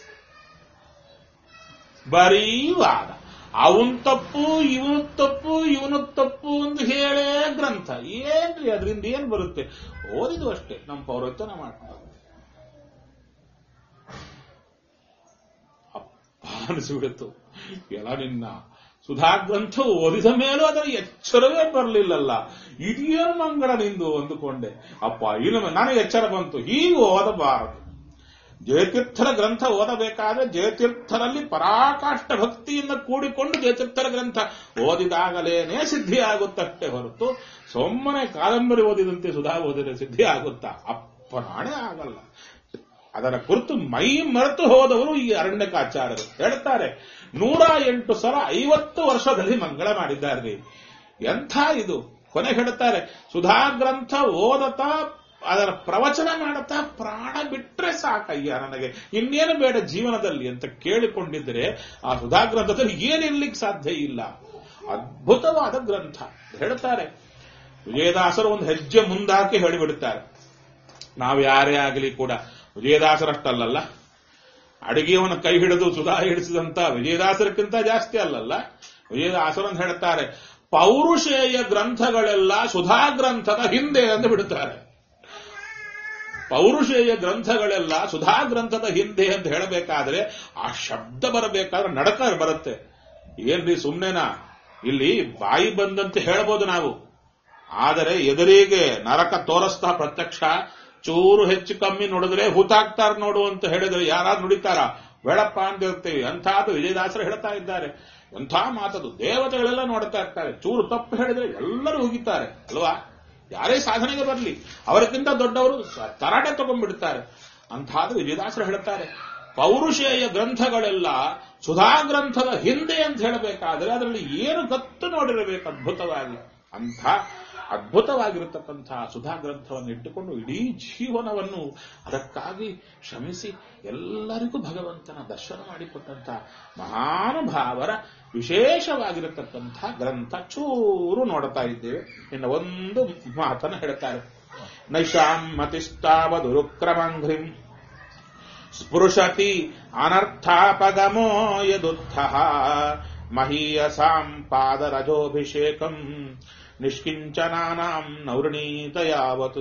ಬರೀ ವಾದ ಅವನ್ ತಪ್ಪು ಇವನು ತಪ್ಪು ಇವನು ತಪ್ಪು ಅಂತ ಹೇಳೇ ಗ್ರಂಥ ಏನ್ರಿ ಅದರಿಂದ ಏನ್ ಬರುತ್ತೆ ಓದಿದ್ವು ಅಷ್ಟೇ ನಮ್ಮ ಪೌರತ್ವ ನಾವು ಮಾಡ್ಕೊಂಡು ಅನಿಸಿಬಿಡುತ್ತು ಎಲ್ಲ ನಿನ್ನ ಸುಧಾಗ್ರಂಥ ಓದಿದ ಮೇಲೂ ಅದರ ಎಚ್ಚರವೇ ಬರಲಿಲ್ಲಲ್ಲ ಇದೇನು ಮಂಗಳ ನಿಂದು ಅಂದುಕೊಂಡೆ ಅಪ್ಪ ಇನ್ನು ನನಗೆ ಎಚ್ಚರ ಬಂತು ಹೀಗೆ ಓದಬಾರದು ಜಯತೀರ್ಥರ ಗ್ರಂಥ ಓದಬೇಕಾದ್ರೆ ಜಯತೀರ್ಥರಲ್ಲಿ ಪರಾಕಾಷ್ಠ ಭಕ್ತಿಯಿಂದ ಕೂಡಿಕೊಂಡು ಜಯತೀರ್ಥರ ಗ್ರಂಥ ಓದಿದಾಗಲೇನೆ ಸಿದ್ಧಿ ಆಗುತ್ತಷ್ಟೇ ಹೊರತು ಸೊಮ್ಮನೆ ಕಾದಂಬರಿ ಓದಿದಂತೆ ಸುಧಾ ಓದಿದ್ರೆ ಸಿದ್ಧಿ ಆಗುತ್ತಾ ಅಪ್ಪನಾಣೆ ಆಗಲ್ಲ ಅದರ ಕುರಿತು ಮೈ ಮರೆತು ಹೋದವರು ಈ ಅರಣ್ಯಕಾಚಾರ್ಯರು ಹೇಳ್ತಾರೆ ನೂರ ಎಂಟು ಸಲ ಐವತ್ತು ವರ್ಷದಲ್ಲಿ ಮಂಗಳ ಮಾಡಿದ್ದಾರೆ ಎಂಥ ಇದು ಕೊನೆ ಹೇಳ್ತಾರೆ ಸುಧಾ ಗ್ರಂಥ ಓದತಾ ಅದರ ಪ್ರವಚನ ಮಾಡುತ್ತಾ ಪ್ರಾಣ ಬಿಟ್ರೆ ಸಾಕಯ್ಯ ನನಗೆ ಇನ್ನೇನು ಬೇಡ ಜೀವನದಲ್ಲಿ ಅಂತ ಕೇಳಿಕೊಂಡಿದ್ರೆ ಆ ಸುಧಾ ಗ್ರಂಥದಲ್ಲಿ ಏನಿರ್ಲಿಕ್ಕೆ ಸಾಧ್ಯ ಇಲ್ಲ ಅದ್ಭುತವಾದ ಗ್ರಂಥ ಹೇಳ್ತಾರೆ ವಿಜಯದಾಸರು ಒಂದು ಹೆಜ್ಜೆ ಮುಂದಾಕಿ ಹೇಳಿಬಿಡುತ್ತಾರೆ ನಾವು ಯಾರೇ ಆಗಲಿ ಕೂಡ ವಿಜಯದಾಸರಷ್ಟಲ್ಲಲ್ಲ ಅಡಿಗೆಯವನ ಕೈ ಹಿಡಿದು ಸುಧಾ ಹಿಡಿಸಿದಂತ ವಿಜಯದಾಸರಕ್ಕಿಂತ ಜಾಸ್ತಿ ಅಲ್ಲಲ್ಲ ವಿಜಯದಾಸರು ಅಂತ ಹೇಳ್ತಾರೆ ಪೌರುಷೇಯ ಗ್ರಂಥಗಳೆಲ್ಲ ಸುಧಾ ಗ್ರಂಥದ ಹಿಂದೆ ಎಂದು ಬಿಡುತ್ತಾರೆ ಪೌರುಷೇಯ ಗ್ರಂಥಗಳೆಲ್ಲ ಸುಧಾ ಗ್ರಂಥದ ಹಿಂದೆ ಅಂತ ಹೇಳಬೇಕಾದ್ರೆ ಆ ಶಬ್ದ ಬರಬೇಕಾದ್ರೆ ನಡಕ ಬರುತ್ತೆ ಏನ್ರಿ ಸುಮ್ನೆನಾ ಇಲ್ಲಿ ಬಾಯಿ ಬಂದಂತೆ ಹೇಳ್ಬೋದು ನಾವು ಆದರೆ ಎದುರಿಗೆ ನರಕ ತೋರಿಸ್ತಾ ಪ್ರತ್ಯಕ್ಷ ಚೂರು ಹೆಚ್ಚು ಕಮ್ಮಿ ನೋಡಿದ್ರೆ ಹುತಾಗ್ತಾರ ನೋಡು ಅಂತ ಹೇಳಿದ್ರೆ ಯಾರಾದ್ರೂ ನುಡಿತಾರ ಬೇಡಪ್ಪ ಅಂತ ಇರ್ತೀವಿ ಅಂಥದ್ದು ವಿಜಯದಾಸರು ಹೇಳ್ತಾ ಇದ್ದಾರೆ ಎಂಥ ಮಾತದು ದೇವತೆಗಳೆಲ್ಲ ನೋಡ್ತಾ ಇರ್ತಾರೆ ಚೂರು ತಪ್ಪು ಹೇಳಿದ್ರೆ ಎಲ್ಲರೂ ಹೋಗಿದ್ದಾರೆ ಅಲ್ವಾ ಯಾರೇ ಸಾಧನೆಗೆ ಬರಲಿ ಅವರಿಗಿಂತ ದೊಡ್ಡವರು ತರಾಟೆ ತಗೊಂಡ್ಬಿಡ್ತಾರೆ ಅಂಥದ್ದು ವಿಜಯದಾಸರು ಹೇಳ್ತಾರೆ ಪೌರುಷೇಯ ಗ್ರಂಥಗಳೆಲ್ಲ ಸುಧಾ ಗ್ರಂಥದ ಹಿಂದೆ ಅಂತ ಹೇಳಬೇಕಾದ್ರೆ ಅದರಲ್ಲಿ ಏನು ಗತ್ತು ನೋಡಿರಬೇಕು ಅದ್ಭುತವಾಗಿ ಅಂಥ ಅದ್ಭುತವಾಗಿರತಕ್ಕಂತಹ ಸುಧಾ ಗ್ರಂಥವನ್ನು ಇಟ್ಟುಕೊಂಡು ಇಡೀ ಜೀವನವನ್ನು ಅದಕ್ಕಾಗಿ ಶ್ರಮಿಸಿ ಎಲ್ಲರಿಗೂ ಭಗವಂತನ ದರ್ಶನ ಮಾಡಿಕೊಟ್ಟಂತಹ ಮಹಾನುಭಾವರ ವಿಶೇಷವಾಗಿರತಕ್ಕಂತಹ ಗ್ರಂಥ ಚೂರು ನೋಡ್ತಾ ಇದ್ದೇವೆ ಇನ್ನು ಒಂದು ಮಾತನ್ನು ಹೇಳ್ತಾರೆ ನೈಷಾಂ ಮತಿಸ್ತಾವದುರುಕ್ರಮಂಘ್ರಿಂ ಸ್ಪೃಶತಿ ಅನರ್ಥಾಪಗಮೋ ಯದುತ್ಥ ಮಹೀಯಸಾಂ ಪಾದರಜೋಭಿಷೇಕಂ ನಿಷ್ಕಿಂಚನಾನಾಂ ನವೃಣೀತ ಯಾವತ್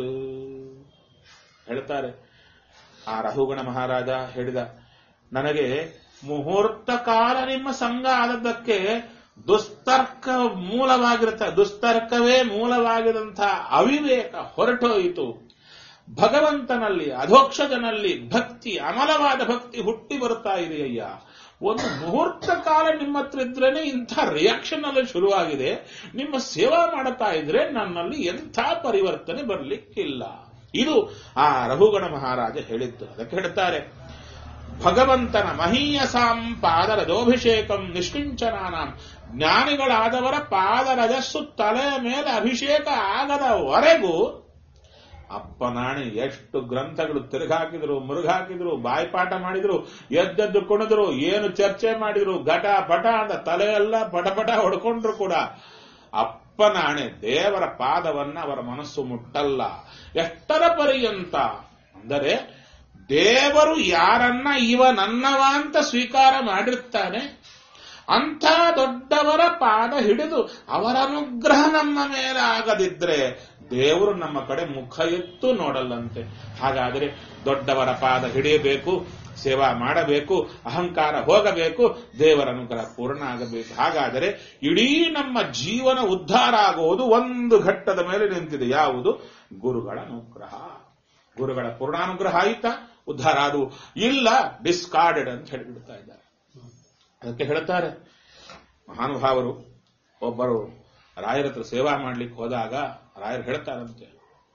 ಹೇಳ್ತಾರೆ ಆ ರಹುಗಣ ಮಹಾರಾಜ ಹೇಳಿದ ನನಗೆ ಮುಹೂರ್ತ ಕಾಲ ನಿಮ್ಮ ಸಂಘ ಆದದ್ದಕ್ಕೆ ದುಸ್ತರ್ಕ ಮೂಲವಾಗಿರುತ್ತೆ ದುಸ್ತರ್ಕವೇ ಮೂಲವಾಗಿದಂತಹ ಅವಿವೇಕ ಹೊರಟೋಯಿತು ಭಗವಂತನಲ್ಲಿ ಅಧೋಕ್ಷಜನಲ್ಲಿ ಭಕ್ತಿ ಅಮಲವಾದ ಭಕ್ತಿ ಹುಟ್ಟಿ ಬರುತ್ತಾ ಇದೆಯಯ್ಯ ಒಂದು ಮುಹೂರ್ತ ಕಾಲ ನಿಮ್ಮ ಹತ್ರ ಇದ್ರೇನೆ ಇಂಥ ರಿಯಾಕ್ಷನ್ ಅಲ್ಲಿ ಶುರುವಾಗಿದೆ ನಿಮ್ಮ ಸೇವಾ ಮಾಡುತ್ತಾ ಇದ್ರೆ ನನ್ನಲ್ಲಿ ಎಂಥ ಪರಿವರ್ತನೆ ಬರಲಿಕ್ಕಿಲ್ಲ ಇದು ಆ ರಘುಗಣ ಮಹಾರಾಜ ಹೇಳಿದ್ದು ಅದಕ್ಕೆ ಹೇಳ್ತಾರೆ ಭಗವಂತನ ಮಹೀಯಸಾಂ ಪಾದರಜೋಭಿಷೇಕಂ ನಿಷ್ಕಿಂಚನಾನಾಂ ಜ್ಞಾನಿಗಳಾದವರ ಪಾದರಜಸ್ಸು ತಲೆಯ ಮೇಲೆ ಅಭಿಷೇಕ ಆಗದವರೆಗೂ ಅಪ್ಪನಾಣೆ ಎಷ್ಟು ಗ್ರಂಥಗಳು ತಿರುಗಾಕಿದ್ರು ಮುರುಗಾಕಿದ್ರು ಬಾಯ್ಪಾಠ ಮಾಡಿದ್ರು ಎದ್ದೆದ್ದು ಕುಣಿದ್ರು ಏನು ಚರ್ಚೆ ಮಾಡಿದ್ರು ಘಟ ಪಟ ಅಂತ ತಲೆಯೆಲ್ಲ ಪಟಪಟ ಹೊಡ್ಕೊಂಡ್ರು ಕೂಡ ಅಪ್ಪನಾಣೆ ದೇವರ ಪಾದವನ್ನ ಅವರ ಮನಸ್ಸು ಮುಟ್ಟಲ್ಲ ಎಷ್ಟರ ಪರ್ಯಂತ ಅಂದರೆ ದೇವರು ಯಾರನ್ನ ಇವ ನನ್ನವ ಅಂತ ಸ್ವೀಕಾರ ಮಾಡಿರ್ತಾನೆ ಅಂಥ ದೊಡ್ಡವರ ಪಾದ ಹಿಡಿದು ಅವರ ಅನುಗ್ರಹ ನಮ್ಮ ಮೇಲೆ ಆಗದಿದ್ರೆ ದೇವರು ನಮ್ಮ ಕಡೆ ಮುಖ ಎತ್ತು ನೋಡಲ್ಲಂತೆ ಹಾಗಾದರೆ ದೊಡ್ಡವರ ಪಾದ ಹಿಡಿಯಬೇಕು ಸೇವಾ ಮಾಡಬೇಕು ಅಹಂಕಾರ ಹೋಗಬೇಕು ದೇವರ ಅನುಗ್ರಹ ಪೂರ್ಣ ಆಗಬೇಕು ಹಾಗಾದರೆ ಇಡೀ ನಮ್ಮ ಜೀವನ ಉದ್ಧಾರ ಆಗುವುದು ಒಂದು ಘಟ್ಟದ ಮೇಲೆ ನಿಂತಿದೆ ಯಾವುದು ಗುರುಗಳ ಅನುಗ್ರಹ ಗುರುಗಳ ಪೂರ್ಣಾನುಗ್ರಹ ಆಯಿತಾ ಉದ್ಧಾರ ಅದು ಇಲ್ಲ ಡಿಸ್ಕಾರ್ಡೆಡ್ ಅಂತ ಹೇಳಿಬಿಡ್ತಾ ಇದ್ದಾರೆ ಅದಕ್ಕೆ ಹೇಳ್ತಾರೆ ಮಹಾನುಭಾವರು ಒಬ್ಬರು ರಾಯರ ಹತ್ರ ಸೇವಾ ಮಾಡ್ಲಿಕ್ಕೆ ಹೋದಾಗ ರಾಯರು ಹೇಳ್ತಾರಂತೆ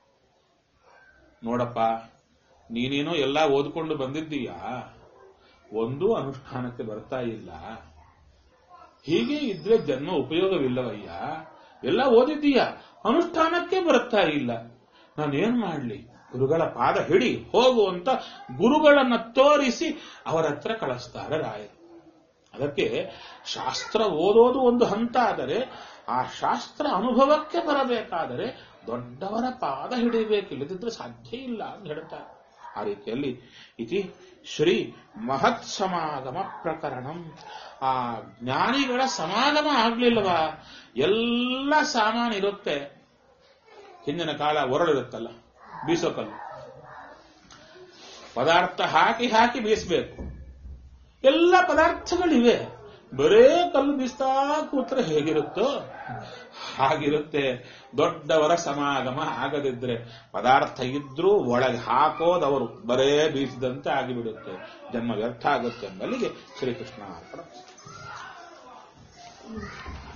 ನೋಡಪ್ಪ ನೀನೇನೋ ಎಲ್ಲ ಓದ್ಕೊಂಡು ಬಂದಿದ್ದೀಯಾ ಒಂದು ಅನುಷ್ಠಾನಕ್ಕೆ ಬರ್ತಾ ಇಲ್ಲ ಹೀಗೆ ಇದ್ರೆ ಜನ್ಮ ಉಪಯೋಗವಿಲ್ಲವಯ್ಯ ಎಲ್ಲ ಓದಿದ್ದೀಯ ಅನುಷ್ಠಾನಕ್ಕೆ ಬರ್ತಾ ಇಲ್ಲ ನಾನೇನ್ ಮಾಡ್ಲಿ ಗುರುಗಳ ಪಾದ ಹಿಡಿ ಹೋಗು ಅಂತ ಗುರುಗಳನ್ನ ತೋರಿಸಿ ಅವರ ಹತ್ರ ಕಳಿಸ್ತಾರೆ ರಾಯರು ಅದಕ್ಕೆ ಶಾಸ್ತ್ರ ಓದೋದು ಒಂದು ಹಂತ ಆದರೆ ಆ ಶಾಸ್ತ್ರ ಅನುಭವಕ್ಕೆ ಬರಬೇಕಾದರೆ ದೊಡ್ಡವರ ಪಾದ ಹಿಡಿಬೇಕು ಇಲ್ಲದಿದ್ರೆ ಸಾಧ್ಯ ಇಲ್ಲ ಅಂತ ಹೇಳ್ತಾರೆ ಆ ರೀತಿಯಲ್ಲಿ ಇತಿ ಶ್ರೀ ಮಹತ್ ಸಮಾಗಮ ಪ್ರಕರಣಂ ಆ ಜ್ಞಾನಿಗಳ ಸಮಾಗಮ ಆಗ್ಲಿಲ್ವಾ ಎಲ್ಲ ಸಾಮಾನು ಇರುತ್ತೆ ಹಿಂದಿನ ಕಾಲ ಒರಳಿರುತ್ತಲ್ಲ ಬೀಸೋ ಕಲ್ಲು ಪದಾರ್ಥ ಹಾಕಿ ಹಾಕಿ ಬೀಸಬೇಕು ಎಲ್ಲ ಪದಾರ್ಥಗಳಿವೆ ಬರೇ ಕಲ್ಲು ಬೀಸ್ತಾ ಕೂತ್ರೆ ಹೇಗಿರುತ್ತೋ ಹಾಗಿರುತ್ತೆ ದೊಡ್ಡವರ ಸಮಾಗಮ ಆಗದಿದ್ರೆ ಪದಾರ್ಥ ಇದ್ರೂ ಒಳಗೆ ಹಾಕೋದವರು ಬರೇ ಬೀಸಿದಂತೆ ಆಗಿಬಿಡುತ್ತೆ ಜನ್ಮ ವ್ಯರ್ಥ ಆಗುತ್ತೆ ಎಂಬಲ್ಲಿಗೆ ಶ್ರೀಕೃಷ್ಣ ಅರ್ಪಣ